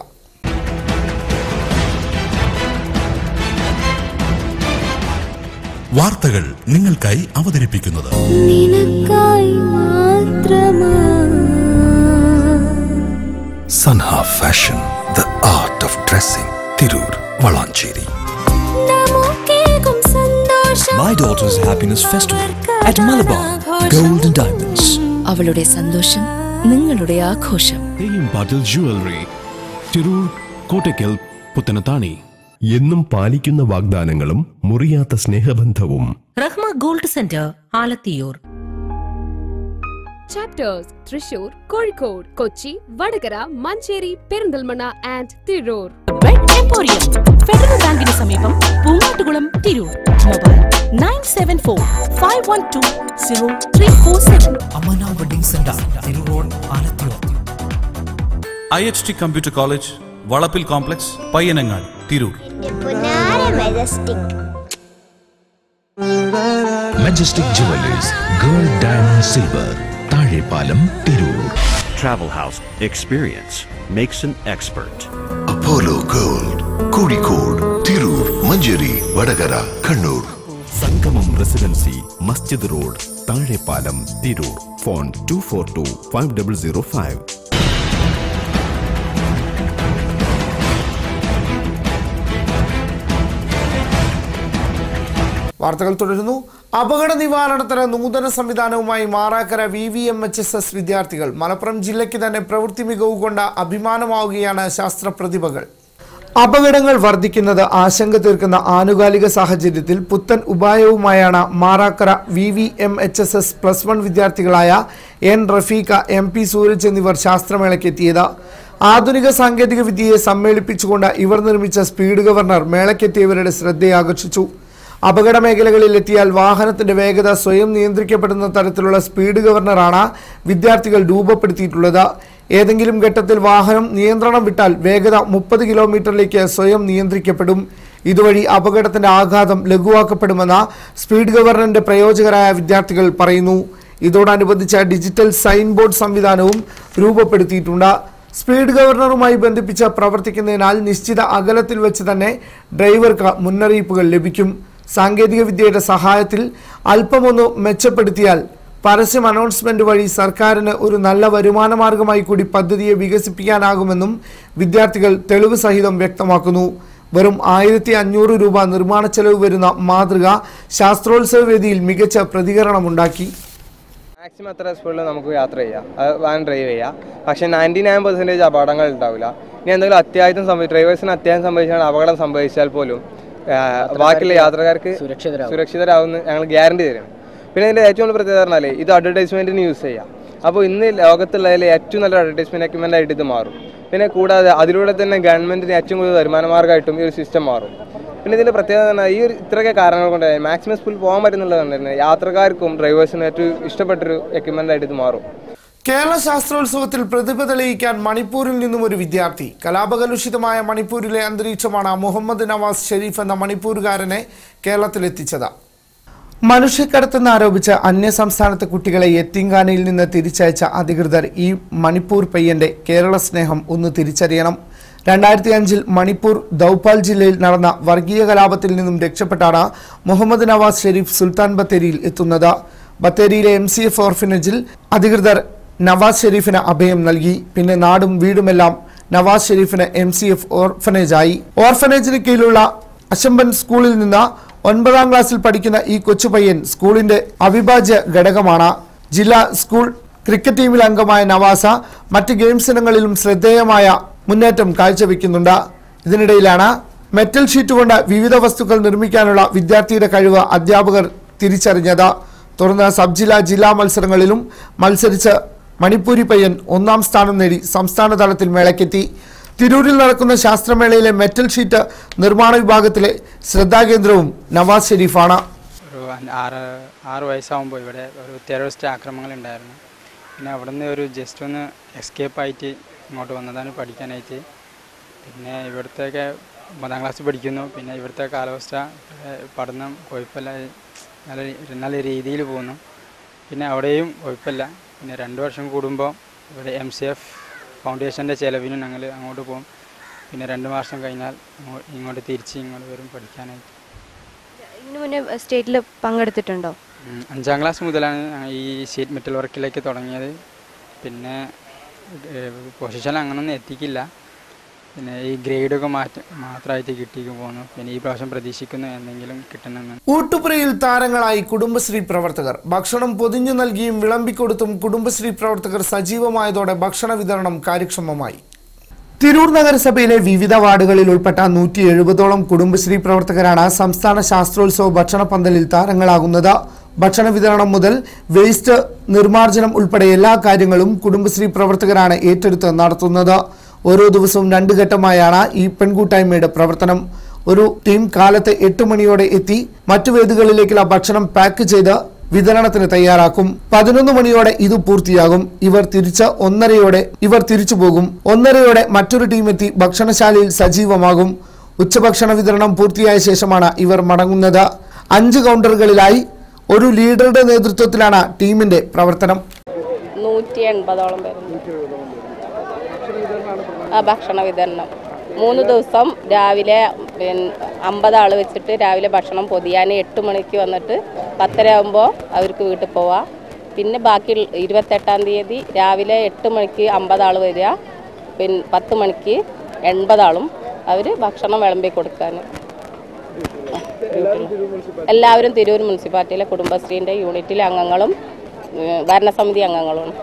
Speaker 8: വാർത്തകൾ നിങ്ങൾക്കായി അവതരിപ്പിക്കുന്നത്
Speaker 9: നിനക്കായി മാത്രമാ
Speaker 8: Sanha fashion the art of dressing Tirur Valanchery
Speaker 9: നമുക്കേകും സന്തോഷം
Speaker 10: My daughter's happiness festival at Malabar Gold and Diamonds.
Speaker 11: അവളുടെ സന്തോഷം നിങ്ങളുടെ ആഘോഷം
Speaker 12: തെയ്യം പാട്ടിൽ ജുവലറി തിരൂർ കോട്ടയ്ക്കൽ പുത്തനത്താണി
Speaker 13: എന്നും പാലിക്കുന്ന വാഗ്ദാനങ്ങളും മുറിയാത്ത സ്നേഹബന്ധവും
Speaker 14: Rahma gold centre Alathiyur
Speaker 15: chapters Thrissur Kozhikode Kochi Vadakara Manjeri Perinthalmanna and Tirur
Speaker 14: red emporium federal ബാങ്കിന് സമീപം Poongattukulam Tirur mobile nine seven four five one two zero three four seven
Speaker 10: Amana Wedding Center, Thiru Road, Alathur.
Speaker 16: I H T computer college Valappil complex Payyanangadi Tirur
Speaker 8: Majestic Jewelers Gold Diamond Silver Thazhepalam Tirur
Speaker 17: Travel House Experience makes an expert.
Speaker 18: Apollo Gold, Kozhikode, Tirur, Manjeri, Vadagara, Kannur.
Speaker 13: Sangamam residency Masjid road Thazhepalam Tirur phone two four two five double zero five
Speaker 1: വാർത്തകൾ തുടരുന്നു അപകട നിവാരണത്തിന് നൂതന സംവിധാനവുമായി Marakkara V V M H S S വിദ്യാർത്ഥികൾ മലപ്പുറം ജില്ലയ്ക്ക് തന്നെ പ്രവൃത്തി മികവ് കൊണ്ട് അഭിമാനമാവുകയാണ് ശാസ്ത്ര പ്രതിഭകൾ അപകടങ്ങൾ വർദ്ധിക്കുന്നത് ആശങ്ക തീർക്കുന്ന ആനുകാലിക സാഹചര്യത്തിൽ പുത്തൻ ഉപായവുമായാണ് Marakkara V V M H S S plus one വിദ്യാർത്ഥികളായ N Rafeeqa M P Sooraj എന്നിവർ ശാസ്ത്രമേളയ്ക്ക് എത്തിയത് ആധുനിക സാങ്കേതിക വിദ്യയെ സമ്മേളിപ്പിച്ചുകൊണ്ട് ഇവർ നിർമ്മിച്ച സ്പീഡ് ഗവർണർ മേളയ്ക്കെത്തിയവരുടെ ശ്രദ്ധയാകർഷിച്ചു അപകട മേഖലകളിൽ എത്തിയാൽ വാഹനത്തിന്റെ വേഗത സ്വയം നിയന്ത്രിക്കപ്പെടുന്ന തരത്തിലുള്ള സ്പീഡ് ഗവർണറാണ് വിദ്യാർത്ഥികൾ രൂപപ്പെടുത്തിയിട്ടുള്ളത് ഏതെങ്കിലും ഘട്ടത്തിൽ വാഹനം നിയന്ത്രണം വിട്ടാൽ വേഗത മുപ്പത് കിലോമീറ്ററിലേക്ക് സ്വയം നിയന്ത്രിക്കപ്പെടും ഇതുവഴി അപകടത്തിന്റെ ആഘാതം ലഘുവാക്കപ്പെടുമെന്ന് സ്പീഡ് ഗവർണറിന്റെ പ്രയോജകരായ വിദ്യാർത്ഥികൾ പറയുന്നു ഇതോടനുബന്ധിച്ച ഡിജിറ്റൽ സൈൻ ബോർഡ് സംവിധാനവും രൂപപ്പെടുത്തിയിട്ടുണ്ട് സ്പീഡ് ഗവർണറുമായി ബന്ധിപ്പിച്ച് പ്രവർത്തിക്കുന്നതിനാൽ നിശ്ചിത അകലത്തിൽ വെച്ച് തന്നെ ഡ്രൈവർക്ക് മുന്നറിയിപ്പുകൾ ലഭിക്കും സാങ്കേതിക വിദ്യയുടെ സഹായത്തിൽ അല്പമൊന്ന് മെച്ചപ്പെടുത്തിയാൽ പരസ്യം അനൗൺസ്മെന്റ് വഴി സർക്കാരിന് ഒരു നല്ല വരുമാന മാർഗമായി കൂടി പദ്ധതിയെ വികസിപ്പിക്കാനാകുമെന്നും വിദ്യാർത്ഥികൾ തെളിവ് സഹിതം വ്യക്തമാക്കുന്നു വെറും ആയിരത്തി അഞ്ഞൂറ് രൂപ നിർമ്മാണ ചെലവ് വരുന്ന മാതൃക ശാസ്ത്രോത്സവ വേദിയിൽ മികച്ച പ്രതികരണമുണ്ടാക്കി
Speaker 19: മാക്സിമം എത്ര സ്പീഡിൽ നമുക്ക് യാത്ര ചെയ്യാം അത് വാൻ ഡ്രൈവ് ചെയ്യാം പക്ഷേ നയൻറ്റി നയൻ പെർസെൻറ്റേജ് അപകടങ്ങൾ ഉണ്ടാവില്ല ഇനി എന്തെങ്കിലും അത്യാവശ്യം സംഭവിച്ചു ഡ്രൈവേഴ്സിന് അത്യാവശ്യം സംഭവിച്ചാൽ അപകടം സംഭവിച്ചാൽ പോലും ആ, ബാക്കിയുള്ള യാത്രക്കാർക്ക് സുരക്ഷിതരാകുന്ന ഞങ്ങൾ ഗ്യാരണ്ടി തരും പിന്നെ ഇതിൻ്റെ ഏറ്റവും വലിയ പ്രത്യേകത പറഞ്ഞാൽ ഇത് അഡ്വർടൈസ്മെൻറ്റിന് യൂസ് ചെയ്യാം അപ്പോൾ ഇന്ന് ലോകത്തുള്ളതിൽ ഏറ്റവും നല്ല അഡ്വർടൈസ്മെൻറ്റ് എക്യുപ്മെൻ്റ് ആയിട്ട് ഇത് മാറും പിന്നെ കൂടാതെ അതിലൂടെ തന്നെ ഗവൺമെൻറ്റിന് ഏറ്റവും കൂടുതൽ വരുമാന മാർഗ്ഗമായിട്ടും ഈ ഒരു സിസ്റ്റം മാറും പിന്നെ ഇതിൻ്റെ പ്രത്യേകത എന്ന് പറഞ്ഞാൽ ഈ ഒരു ഇത്രയൊക്കെ കാരണങ്ങൾ കൊണ്ട് മാക്സിമം സ്പീഡിൽ പോകാൻ പറ്റുന്നുള്ളത് കൊണ്ട് തന്നെ യാത്രക്കാർക്കും ഡ്രൈവേഴ്സിനും ഏറ്റവും ഇഷ്ടപ്പെട്ടൊരു എക്യുപ്മെൻ്റ് ആയിട്ട് ഇത് മാറും
Speaker 1: കേരള ശാസ്ത്രോത്സവത്തിൽ പ്രതിഭ തെളിയിക്കാൻ മണിപ്പൂരിൽ നിന്നും ഒരു വിദ്യാർത്ഥി കലാപകലുഷിതമായ മണിപ്പൂരിലെ അന്തരീക്ഷമാണ് മുഹമ്മദ് നവാസ് ഷെരീഫ് എന്ന മണിപ്പൂരുകാരനെ കേരളത്തിലെത്തിച്ചത് മനുഷ്യക്കടത്തെന്ന് ആരോപിച്ച് അന്യസംസ്ഥാനത്തെ കുട്ടികളെ യത്തീങ്കാനയിൽ നിന്ന് തിരിച്ചയച്ച അധികൃതർ ഈ മണിപ്പൂർ പയ്യന്റെ കേരള സ്നേഹം ഒന്ന് തിരിച്ചറിയണം രണ്ടായിരത്തി അഞ്ചിൽ മണിപ്പൂർ ദൗപാൽ ജില്ലയിൽ നടന്ന വർഗീയ കലാപത്തിൽ നിന്നും രക്ഷപ്പെട്ടാണ് മുഹമ്മദ് നവാസ് ഷെരീഫ് സുൽത്താൻ ബത്തേരിയിൽ എത്തുന്നത് ബത്തേരിയിലെ എം സി എഫ് ഓർഫനേജിൽ അധികൃതർ നവാസ് ഷെരീഫിന് അഭയം നൽകി പിന്നെ നാടും വീടുമെല്ലാം നവാസ് ഷെരീഫിന് എം സി എഫ് ഓർഫനേജായി ഓർഫനേജിന് കീഴിലുള്ള അശംബൻ സ്കൂളിൽ നിന്ന് ഒൻപതാം ക്ലാസ്സിൽ പഠിക്കുന്ന ഈ കൊച്ചുപയ്യൻ സ്കൂളിന്റെ അവിഭാജ്യ ഘടകമാണ് ജില്ലാ സ്കൂൾ ക്രിക്കറ്റ് ടീമിൽ അംഗമായ നവാസ മറ്റ് ഗെയിംസ് ഇനങ്ങളിലും ശ്രദ്ധേയമായ മുന്നേറ്റം കാഴ്ചവെക്കുന്നുണ്ട് ഇതിനിടയിലാണ് മെറ്റൽ ഷീറ്റ് കൊണ്ട് വിവിധ വസ്തുക്കൾ നിർമ്മിക്കാനുള്ള വിദ്യാർത്ഥിയുടെ കഴിവ് അധ്യാപകർ തിരിച്ചറിഞ്ഞത് തുടർന്ന് സബ് ജില്ലാ ജില്ലാ മത്സരങ്ങളിലും മത്സരിച്ച് മണിപ്പൂരി പയ്യൻ ഒന്നാം സ്ഥാനം നേടി സംസ്ഥാന തലത്തിൽ മേളയ്ക്കെത്തി തിരൂരിൽ നടക്കുന്ന ശാസ്ത്രമേളയിലെ മെറ്റൽ ഷീറ്റ് നിർമ്മാണ വിഭാഗത്തിലെ ശ്രദ്ധാകേന്ദ്രവും നവാസ് ഷെരീഫാണ്
Speaker 20: ഒരു ആറ് ആറ് വയസ്സാകുമ്പോൾ ഇവിടെ ഒരു ടെററിസ്റ്റ് ആക്രമണങ്ങൾ ഉണ്ടായിരുന്നു പിന്നെ അവിടെ നിന്ന് ഒരു ജസ്റ്റ് ഒന്ന് എസ്കേപ്പ് ആയിട്ട് ഇങ്ങോട്ട് വന്നതാണ് പഠിക്കാനായിട്ട് പിന്നെ ഇവിടുത്തെയൊക്കെ ഒമ്പതാം ക്ലാസ് പഠിക്കുന്നു പിന്നെ ഇവിടുത്തെ കാലാവസ്ഥ ഏഹ് പഠനം കുഴപ്പമില്ല നല്ല രീ- നല്ല രീതിയിൽ പോകുന്നു പിന്നെ അവിടെയും കുഴപ്പമില്ല പിന്നെ രണ്ട് വർഷം കൂടുമ്പോൾ ഇവിടെ എം സി എഫ് ഫൗണ്ടേഷൻ്റെ ചിലവിന് ഞങ്ങൾ അങ്ങോട്ട് പോകും പിന്നെ രണ്ട് മാസം കഴിഞ്ഞാൽ ഇങ്ങോ- ഇങ്ങോട്ട് തിരിച്ച് ഇങ്ങോട്ട് വരും പഠിക്കാനായിട്ട്
Speaker 2: ഇതിനു മുന്നേ സ്റ്റേറ്റിൽ പങ്കെടുത്തിട്ടുണ്ടോ
Speaker 20: ഉം, അഞ്ചാം ക്ലാസ് മുതലാണ് ഞങ്ങൾ ഈ ഷീറ്റ് മെറ്റൽ വർക്കിലേക്ക് തുടങ്ങിയത് പിന്നെ പൊസിഷൻ അങ്ങനൊന്നും എത്തിക്കില്ല പിന്നെ ഈ ഗ്രേഡൊക്കെ മാറ്റ മാത്രമായിട്ട് കിട്ടിക്ക് പോകുന്നു പിന്നെ ഈ പ്രാവശ്യം പ്രതീക്ഷിക്കുന്നു എന്തെങ്കിലും കിട്ടണമെന്ന്
Speaker 1: ഊട്ടുപുരയിൽ താരങ്ങളായി കുടുംബശ്രീ പ്രവർത്തകർ ഭക്ഷണം പൊതിഞ്ഞു നൽകിയും വിളമ്പിക്കൊടുത്തും കുടുംബശ്രീ പ്രവർത്തകർ സജീവമായതോടെ ഭക്ഷണ വിതരണം കാര്യക്ഷമമായി തിരൂർ നഗരസഭയിലെ വിവിധ വാർഡുകളിൽ ഉൾപ്പെട്ട നൂറ്റി എഴുപതോളം കുടുംബശ്രീ പ്രവർത്തകരാണ് സംസ്ഥാന ശാസ്ത്രോത്സവ ഭക്ഷണ പന്തലിൽ താരങ്ങളാകുന്നത് ഭക്ഷണ വിതരണം മുതൽ വേസ്റ്റ് നിർമ്മാർജ്ജനം ഉൾപ്പെടെ എല്ലാ കാര്യങ്ങളും കുടുംബശ്രീ പ്രവർത്തകരാണ് ഏറ്റെടുത്ത് നടത്തുന്നത് ഓരോ ദിവസവും രണ്ട് ഘട്ടമായാണ് ഈ പെൺകൂട്ടായ്മയുടെ പ്രവർത്തനം ഒരു ടീം കാലത്ത് എട്ട് മണിയോടെ എത്തി മറ്റു വേദികളിലേക്കുള്ള ഭക്ഷണം പാക്ക് ചെയ്ത് വിതരണത്തിന് തയ്യാറാക്കും പതിനൊന്ന് മണിയോടെ ഇത് പൂർത്തിയാകും ഇവർ തിരിച്ച് ഒന്നരയോടെ ഇവർ തിരിച്ചു പോകും ഒന്നരയോടെ മറ്റൊരു ടീം എത്തി ഭക്ഷണശാലയിൽ സജീവമാകും ഉച്ചഭക്ഷണ വിതരണം പൂർത്തിയായ ശേഷമാണ് ഇവർ മടങ്ങുന്നത് അഞ്ച് കൗണ്ടറുകളിലായി ഒരു ലീഡറുടെ നേതൃത്വത്തിലാണ് ടീമിന്റെ പ്രവർത്തനം
Speaker 21: നൂറ്റി എൺപതോളം പേരുണ്ട് ആ ഭക്ഷണ വിതരണം മൂന്ന് ദിവസം രാവിലെ പിന്നെ അമ്പത് ആൾ വെച്ചിട്ട് രാവിലെ ഭക്ഷണം പൊതിയാൻ എട്ട് മണിക്ക് വന്നിട്ട് പത്തര ആകുമ്പോൾ അവർക്ക് വീട്ടിൽ പോവാം പിന്നെ ബാക്കി ഇരുപത്തെട്ടാം തീയതി രാവിലെ എട്ട് മണിക്ക് അമ്പത് ആൾ വരിക പിന്നെ പത്ത് മണിക്ക് എൺപതാളും അവർ ഭക്ഷണം വിളമ്പി കൊടുക്കാൻ എല്ലാവരും തിരൂർ മുനിസിപ്പാലിറ്റിയിലെ കുടുംബശ്രീൻ്റെ യൂണിറ്റിലെ അംഗങ്ങളും ഉം, ഭരണസമിതി അംഗങ്ങളുമാണ്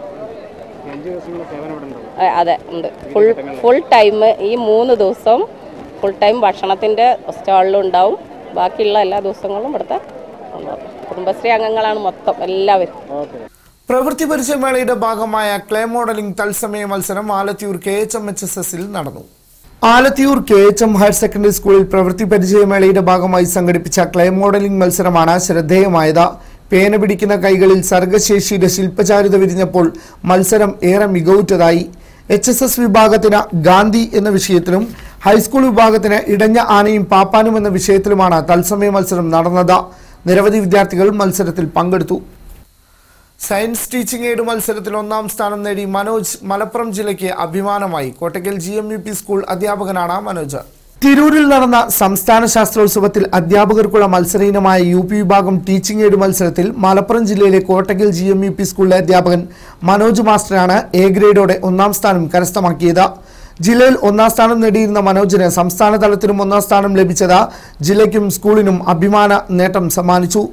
Speaker 21: ആ, അതെ ഉണ്ട് ഫുൾ ഫുൾ ടൈം ഈ മൂന്ന് ദിവസം ഫുൾ ടൈം ഭക്ഷണത്തിൻ്റെ സ്റ്റാളിലും ഉണ്ടാവും ബാക്കിയുള്ള എല്ലാ ദിവസങ്ങളും ഇവിടുത്തെ ഉണ്ടാവും കുടുംബശ്രീ അംഗങ്ങളാണ് മൊത്തം എല്ലാവരും
Speaker 1: പ്രവൃത്തി പരിചയമേളയുടെ ഭാഗമായ ക്ലേ മോഡലിംഗ് തത്സമയ മത്സരം Alathiyur K H M H S എസിൽ നടന്നു Alathiyur K H M higher secondary സ്കൂളിൽ പ്രവൃത്തി പരിചയമേളയുടെ ഭാഗമായി സംഘടിപ്പിച്ച ക്ലേ മോഡലിംഗ് മത്സരമാണ് ശ്രദ്ധേയമായത് പേന പിടിക്കുന്ന കൈകളിൽ സർഗശേഷിയുടെ ശില്പചാരുത വിരിഞ്ഞപ്പോൾ മത്സരം ഏറെ മികവുറ്റതായി എച്ച് എസ് എസ് വിഭാഗത്തിന് ഗാന്ധി എന്ന വിഷയത്തിലും ഹൈസ്കൂൾ വിഭാഗത്തിന് ഇടഞ്ഞ ആനയും പാപ്പാനും എന്ന വിഷയത്തിലുമാണ് തത്സമയ മത്സരം നടന്നത് നിരവധി വിദ്യാർത്ഥികൾ മത്സരത്തിൽ പങ്കെടുത്തു സയൻസ് ടീച്ചിംഗ് എയ്ഡ് മത്സരത്തിൽ ഒന്നാം സ്ഥാനം നേടി മനോജ് മലപ്പുറം ജില്ലയ്ക്ക് അഭിമാനമായി Kottakkal G M U P school അധ്യാപകനാണ് മനോജ് തിരൂരിൽ നടന്ന സംസ്ഥാന ശാസ്ത്രോത്സവത്തിൽ അധ്യാപകർക്കുള്ള മത്സര ഇനമായ യു പി വിഭാഗം ടീച്ചിംഗ് എയ്ഡ് മത്സരത്തിൽ മലപ്പുറം ജില്ലയിലെ Kottakkal G M U P സ്കൂളിലെ അധ്യാപകൻ മനോജ് മാസ്റ്ററാണ് എ ഗ്രേഡോടെ ഒന്നാം സ്ഥാനം കരസ്ഥമാക്കിയത് ജില്ലയിൽ ഒന്നാം സ്ഥാനം നേടിയിരുന്ന മനോജിന് സംസ്ഥാന തലത്തിലും ഒന്നാം സ്ഥാനം ലഭിച്ചത് ജില്ലയ്ക്കും സ്കൂളിനും അഭിമാന നേട്ടം സമ്മാനിച്ചു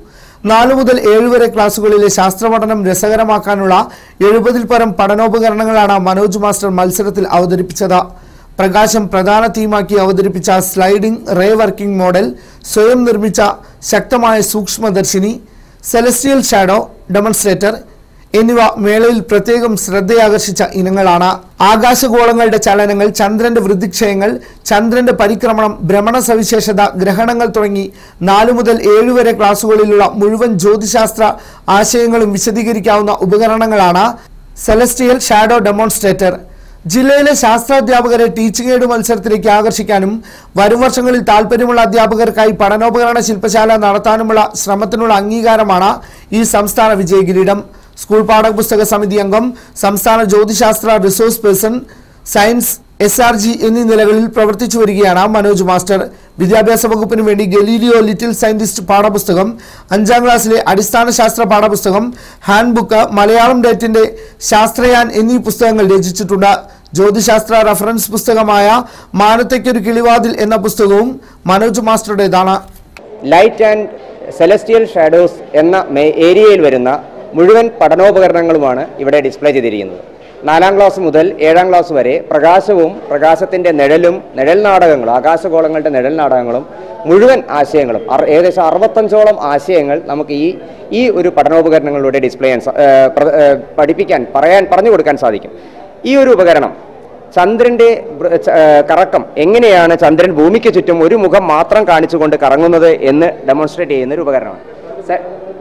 Speaker 1: നാലു മുതൽ ഏഴ് വരെ ക്ലാസുകളിലെ ശാസ്ത്രപഠനം രസകരമാക്കാനുള്ള എഴുപതിൽ പരം പഠനോപകരണങ്ങളാണ് മനോജ് മാസ്റ്റർ മത്സരത്തിൽ അവതരിപ്പിച്ചത് പ്രകാശം പ്രധാന തീമാക്കി അവതരിപ്പിച്ച സ്ലൈഡിംഗ് റേ വർക്കിംഗ് മോഡൽ സ്വയം നിർമ്മിച്ച ശക്തമായ സൂക്ഷ്മദർശിനി സെലസ്റ്റിയൽ ഷാഡോ ഡെമോൺസ്ട്രേറ്റർ എന്നിവ മേളയിൽ പ്രത്യേകം ശ്രദ്ധയാകർഷിച്ച ഇനങ്ങളാണ് ആകാശഗോളങ്ങളുടെ ചലനങ്ങൾ ചന്ദ്രന്റെ വൃദ്ധിക്ഷയങ്ങൾ ചന്ദ്രന്റെ പരിക്രമണം ഭ്രമണ സവിശേഷത ഗ്രഹണങ്ങൾ തുടങ്ങി നാലു മുതൽ ഏഴ് വരെ ക്ലാസുകളിലുള്ള മുഴുവൻ ജ്യോതിശാസ്ത്ര ആശയങ്ങളും വിശദീകരിക്കാവുന്ന ഉപകരണങ്ങളാണ് സെലസ്റ്റിയൽ ഷാഡോ ഡെമോൺസ്ട്രേറ്റർ ജില്ലയിലെ ശാസ്ത്രാധ്യാപകരെ ടീച്ചിംഗ് എയ്ഡ് മത്സരത്തിലേക്ക് ആകർഷിക്കാനും വരും വർഷങ്ങളിൽ താൽപ്പര്യമുള്ള അധ്യാപകർക്കായി പഠനോപകരണ ശില്പശാല നടത്താനുമുള്ള ശ്രമത്തിനുള്ള അംഗീകാരമാണ് ഈ സംസ്ഥാന വിജയകിരീടം സ്കൂൾ പാഠപുസ്തക സമിതി അംഗം സംസ്ഥാന ജ്യോതിശാസ്ത്ര resource person science S R G എന്നീ നിലകളിൽ പ്രവർത്തിച്ചു വരികയാണ് മനോജ് മാസ്റ്റർ വിദ്യാഭ്യാസ വകുപ്പിന് വേണ്ടി ഗലീലിയോ ലിറ്റിൽ സയന്റിസ്റ്റ് പാഠപുസ്തകം അഞ്ചാം ക്ലാസ്സിലെ അടിസ്ഥാന ശാസ്ത്ര പാഠപുസ്തകം ഹാൻഡ് ബുക്ക് മലയാളം ഡേറ്റിന്റെ ശാസ്ത്രയാൻ എന്നീ പുസ്തകങ്ങൾ രചിച്ചിട്ടുണ്ട് ജ്യോതിശാസ്ത്ര റഫറൻസ് പുസ്തകമായ മാനത്തേക്കൊരു കിളിവാതിൽ എന്ന പുസ്തകവും മനോജ് മാസ്റ്ററുടേതാണ്
Speaker 3: ലൈറ്റ് ആൻഡ് സെലസ്റ്റിയൽ ഷാഡോസ് എന്ന മേ- ഏരിയയിൽ വരുന്ന മുഴുവൻ പഠനോപകരണങ്ങളുമാണ് ഇവിടെ ഡിസ്പ്ലേ ചെയ്തിരിക്കുന്നത് നാലാം ക്ലാസ് മുതൽ ഏഴാം ക്ലാസ് വരെ പ്രകാശവും പ്രകാശത്തിൻ്റെ നിഴലും നിഴൽ നാടകങ്ങളും ആകാശഗോളങ്ങളുടെ നിഴൽ നാടകങ്ങളും മുഴുവൻ ആശയങ്ങളും അറ- ഏകദേശം അറുപത്തഞ്ചോളം ആശയങ്ങൾ നമുക്ക് ഈ ഈ ഒരു പഠനോപകരണങ്ങളിലൂടെ ഡിസ്പ്ലേ ചെയ്യാൻ സ- ഏഹ് പ്ര- ഏഹ് പഠിപ്പിക്കാൻ പറയാൻ പറഞ്ഞു കൊടുക്കാൻ സാധിക്കും ഈ ഒരു ഉപകരണം ചന്ദ്രന്റെ ബ്ര- ച- ഏഹ് കറക്കം എങ്ങനെയാണ് ചന്ദ്രൻ ഭൂമിക്ക് ചുറ്റും ഒരു മുഖം മാത്രം കാണിച്ചുകൊണ്ട് കറങ്ങുന്നത് എന്ന് ഡെമോൺസ്ട്രേറ്റ് ചെയ്യുന്ന ഒരു ഉപകരണമാണ് സെ-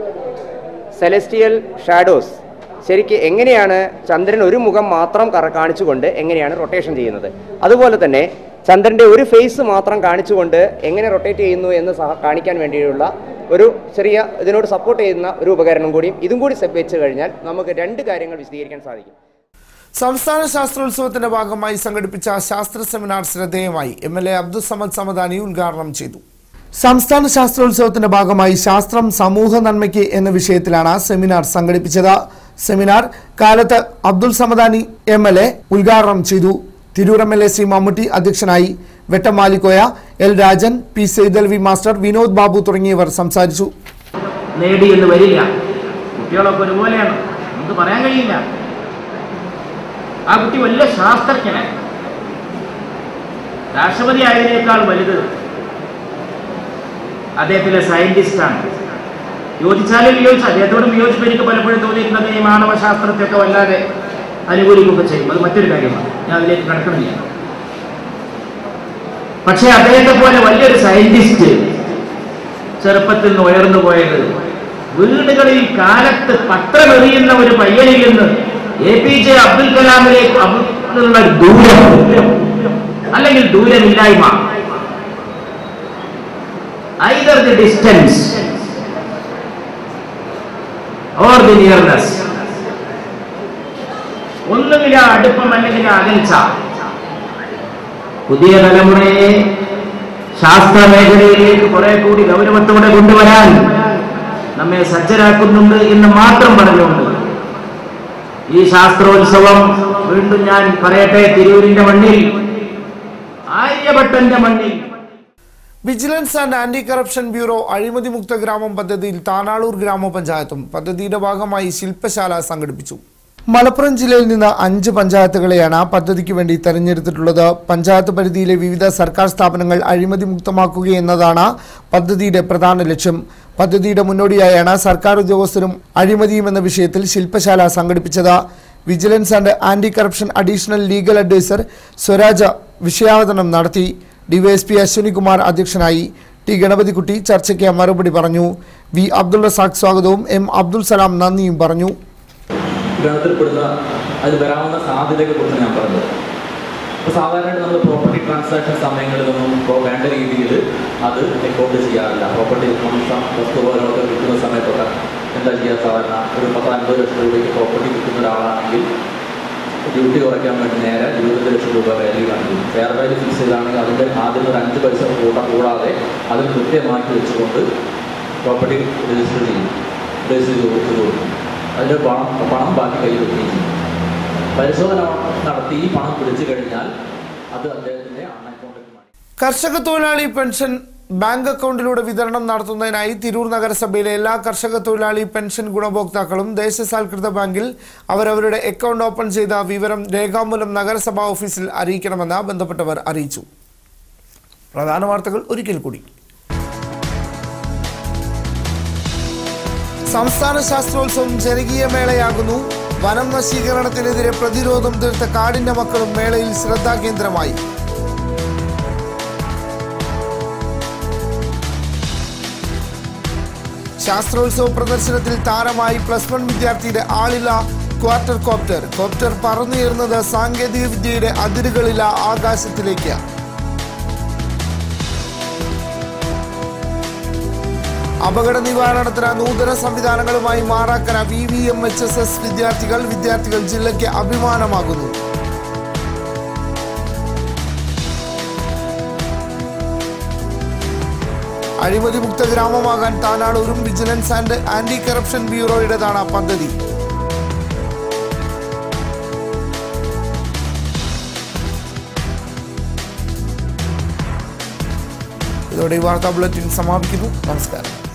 Speaker 3: സെലസ്റ്റിയൽ ഷാഡോസ് ശരിക്ക് എങ്ങനെയാണ് ചന്ദ്രൻ ഒരു മുഖം മാത്രം കറ കാണിച്ചുകൊണ്ട് എങ്ങനെയാണ് റൊട്ടേഷൻ ചെയ്യുന്നത് അതുപോലെ തന്നെ ചന്ദ്രന്റെ ഒരു ഫേസ് മാത്രം കാണിച്ചുകൊണ്ട് എങ്ങനെ റൊട്ടേറ്റ് ചെയ്യുന്നു എന്ന് സഹ- കാണിക്കാൻ വേണ്ടിയുള്ള ഒരു ചെറിയ ഇതിനോട് സപ്പോർട്ട് ചെയ്യുന്ന ഒരു ഉപകരണം കൂടിയും ഇതും കൂടി സെറ്റ് വെച്ച് കഴിഞ്ഞാൽ നമുക്ക് രണ്ട് കാര്യങ്ങൾ വിശദീകരിക്കാൻ സാധിക്കും
Speaker 1: സംസ്ഥാന ശാസ്ത്രോത്സവത്തിന്റെ ഭാഗമായി സംഘടിപ്പിച്ച ശാസ്ത്ര സെമിനാർ ശ്രദ്ധേയമായി M L A Abdul Samad Samadani ഉദ്ഘാടനം ചെയ്തു സംസ്ഥാന ശാസ്ത്രോത്സവത്തിന്റെ ഭാഗമായി ശാസ്ത്രം സമൂഹ നന്മയ്ക്ക് എന്ന വിഷയത്തിലാണ് സെമിനാർ സംഘടിപ്പിച്ചത് സെമിനാർ കാലത്ത് Abdul Samadani M L A ഉദ്ഘാടനം ചെയ്തു Tirur M L A C Mammootty അധ്യക്ഷനായി Vettam Malikoya L Rajan P Saithalavi master Vinod Babu തുടങ്ങിയവർ സംസാരിച്ചു
Speaker 22: നേടി എന്ന് വരില്ല കുട്ടികളൊക്കെ ഒരുപോലെയാണ് നമുക്ക് പറയാൻ കഴിയില്ല ആ കുട്ടി വലിയ ശാസ്ത്രജ്ഞനാണ് രാഷ്ട്രപതി ആയതിനേക്കാൾ വലുത് അദ്ദേഹത്തിലെ സയന്റിസ്റ്റാണ് യോജിച്ചാലും വിയോജിച്ചു അദ്ദേഹത്തോട് വിയോജിപ്പ് എനിക്ക് പലപ്പോഴും തോന്നിയിട്ടുള്ളത് ഈ മാനവശാസ്ത്രത്തെയൊക്കെ വല്ലാതെ അനുകൂലിക്കുകയൊക്കെ ചെയ്യും അത് മറ്റൊരു കാര്യമാണ് ഞാൻ അതിലേക്ക് കടക്കണില്ല പക്ഷേ അദ്ദേഹത്തെ പോലെ വലിയൊരു സയന്റിസ്റ്റ് ചെറുപ്പത്തിൽ നിന്ന് ഉയർന്നു പോയത് വീടുകളിൽ കാലത്ത് പത്രമെറിയുന്ന ഒരു പയ്യനിൽ നിന്ന് എ പി ജെ അബ്ദുൽ കലാമിലേക്ക് അബ്ദുള്ള ദൂരം അല്ലെങ്കിൽ ദൂരമില്ലായ്മ either the distance or the nearness ഒന്നുകിൽ ആ അടുപ്പം അല്ലെങ്കിൽ ആ അകൽച്ച പുതിയ തലമുറയെ ശാസ്ത്ര മേഖലയിലേക്ക് കുറെ കൂടി ഗൗരവത്തോടെ കൊണ്ടുവരാൻ നമ്മെ സജ്ജരാക്കുന്നുണ്ട് എന്ന് മാത്രം പറഞ്ഞുകൊണ്ട് ഈ ശാസ്ത്രോത്സവം വീണ്ടും ഞാൻ പറയട്ടെ തിരൂരിന്റെ മണ്ണിൽ ആര്യഭട്ടന്റെ മണ്ണിൽ
Speaker 1: vigilance and anti corruption bureau അഴിമതി മുക്ത ഗ്രാമം പദ്ധതിയിൽ താനാളൂർ ഗ്രാമപഞ്ചായത്തും പദ്ധതിയുടെ ഭാഗമായി ശില്പശാല സംഘടിപ്പിച്ചു മലപ്പുറം ജില്ലയിൽ നിന്ന് അഞ്ച് പഞ്ചായത്തുകളെയാണ് പദ്ധതിക്ക് വേണ്ടി തെരഞ്ഞെടുത്തിട്ടുള്ളത് പഞ്ചായത്ത് പരിധിയിലെ വിവിധ സർക്കാർ സ്ഥാപനങ്ങൾ അഴിമതി മുക്തമാക്കുക എന്നതാണ് പദ്ധതിയുടെ പ്രധാന ലക്ഷ്യം പദ്ധതിയുടെ മുന്നോടിയായാണ് സർക്കാർ ഉദ്യോഗസ്ഥരും അഴിമതിയും എന്ന വിഷയത്തിൽ ശില്പശാല സംഘടിപ്പിച്ചത് vigilance and anti corruption additional legal adviser Swaraj വിഷയാവതരണം നടത്തി ഡിവൈഎസ്പി അശ്വിനികുമാർ അധ്യക്ഷനായി ടി ഗണപതിക്കുട്ടി ചർച്ചയ്ക്ക് മറുപടി പറഞ്ഞു വി അബ്ദുൾ റസാഖ് സ്വാഗതവും എം അബ്ദുൾ സലാം നന്ദിയും പറഞ്ഞു
Speaker 23: ഗണത്തിൽപ്പെടുന്ന അത് വരാവുന്ന സാധ്യതകളെ കുറിച്ച് ഞാൻ പറഞ്ഞത് അപ്പോൾ സാധാരണയായിട്ട് നമ്മൾ പ്രോപ്പർട്ടി ട്രാൻസാക്ഷൻ സമയങ്ങളിലൊന്നും ഇപ്പോൾ വേണ്ട രീതിയിൽ അത് റെക്കോർഡ് ചെയ്യാറില്ല പ്രോപ്പർട്ടി വസ്തുവകളൊക്കെ വിൽക്കുന്ന സമയത്തൊക്കെ എന്താ ചെയ്യുക സാധാരണ ഒരു പത്ത് അൻപത് ലക്ഷം രൂപയ്ക്ക് പ്രോപ്പർട്ടി വിൽക്കുന്ന ഒരാളാണെങ്കിൽ ഡ്യൂട്ടി കുറയ്ക്കാൻ വേണ്ടി നേരെ ഇരുപത് ലക്ഷം രൂപ വാല്യൂ കാണിക്കും ഫെയർ വാല്യൂ ഫിക്സ് ചെയ്താണെങ്കിൽ അതിൻ്റെ ആദ്യം ഒരു അഞ്ച് പൈസ കൂടാ കൂടാതെ അത് കൃത്യമാക്കി വെച്ചുകൊണ്ട് പ്രോപ്പർട്ടി രജിസ്റ്റർ ചെയ്യും രജിസ്റ്റർ ചെയ്ത് കൊടുക്കും അതിൻ്റെ പണം പണം ബാക്കി കയ്യിൽ വെക്കുകയും ചെയ്യും പരിശോധന നടത്തി ഈ പണം പിടിച്ചു കഴിഞ്ഞാൽ അത് അദ്ദേഹത്തിൻ്റെ അൺ അക്കൗണ്ടിൽ
Speaker 1: കർഷക തൊഴിലാളി പെൻഷൻ ബാങ്ക് അക്കൗണ്ടിലൂടെ വിതരണം നടത്തുന്നതിനായി തിരൂർ നഗരസഭയിലെ എല്ലാ കർഷക തൊഴിലാളി പെൻഷൻ ഗുണഭോക്താക്കളും ദേശസാൽകൃത ബാങ്കിൽ അവരവരുടെ അക്കൗണ്ട് ഓപ്പൺ ചെയ്ത വിവരം രേഖാമൂലം നഗരസഭാ ഓഫീസിൽ അറിയിക്കണമെന്ന് ബന്ധപ്പെട്ടവർ അറിയിച്ചു പ്രധാന വാർത്തകൾ ഒരിക്കൽ കൂടി സംസ്ഥാന ശാസ്ത്രോത്സവം ജനകീയ മേളയാകുന്നു വനം നശീകരണത്തിനെതിരെ പ്രതിരോധം തീർത്ത കാടിന്റെ മക്കളും മേളയിൽ ശ്രദ്ധാകേന്ദ്രമായി ശാസ്ത്രോത്സവ പ്രദർശനത്തിൽ താരമായി പ്ലസ് വൺ വിദ്യാർത്ഥിയുടെ ആളില്ല ക്വാർട്ടർ കോപ്റ്റർ കോപ്റ്റർ പറന്നുയർന്നത് സാങ്കേതിക വിദ്യയുടെ അതിരുകളില്ല ആകാശത്തിലേക്ക് അപകട നിവാരണത്തിന് നൂതന സംവിധാനങ്ങളുമായി Marakkara V V M H S S വിദ്യാർത്ഥികൾ വിദ്യാർത്ഥികൾ ജില്ലയ്ക്ക് അഭിമാനമാകുന്നു അഴിമതിമുക്ത ഗ്രാമമാകാൻ താനാളൂരും വിജിലൻസ് ആൻഡ് ആന്റി കറപ്ഷൻ ബ്യൂറോയുടേതാണ് പദ്ധതി ഇതോടെ ഈ വാർത്താ ബുള്ളറ്റിൻ സമാപിക്കുന്നു നമസ്കാരം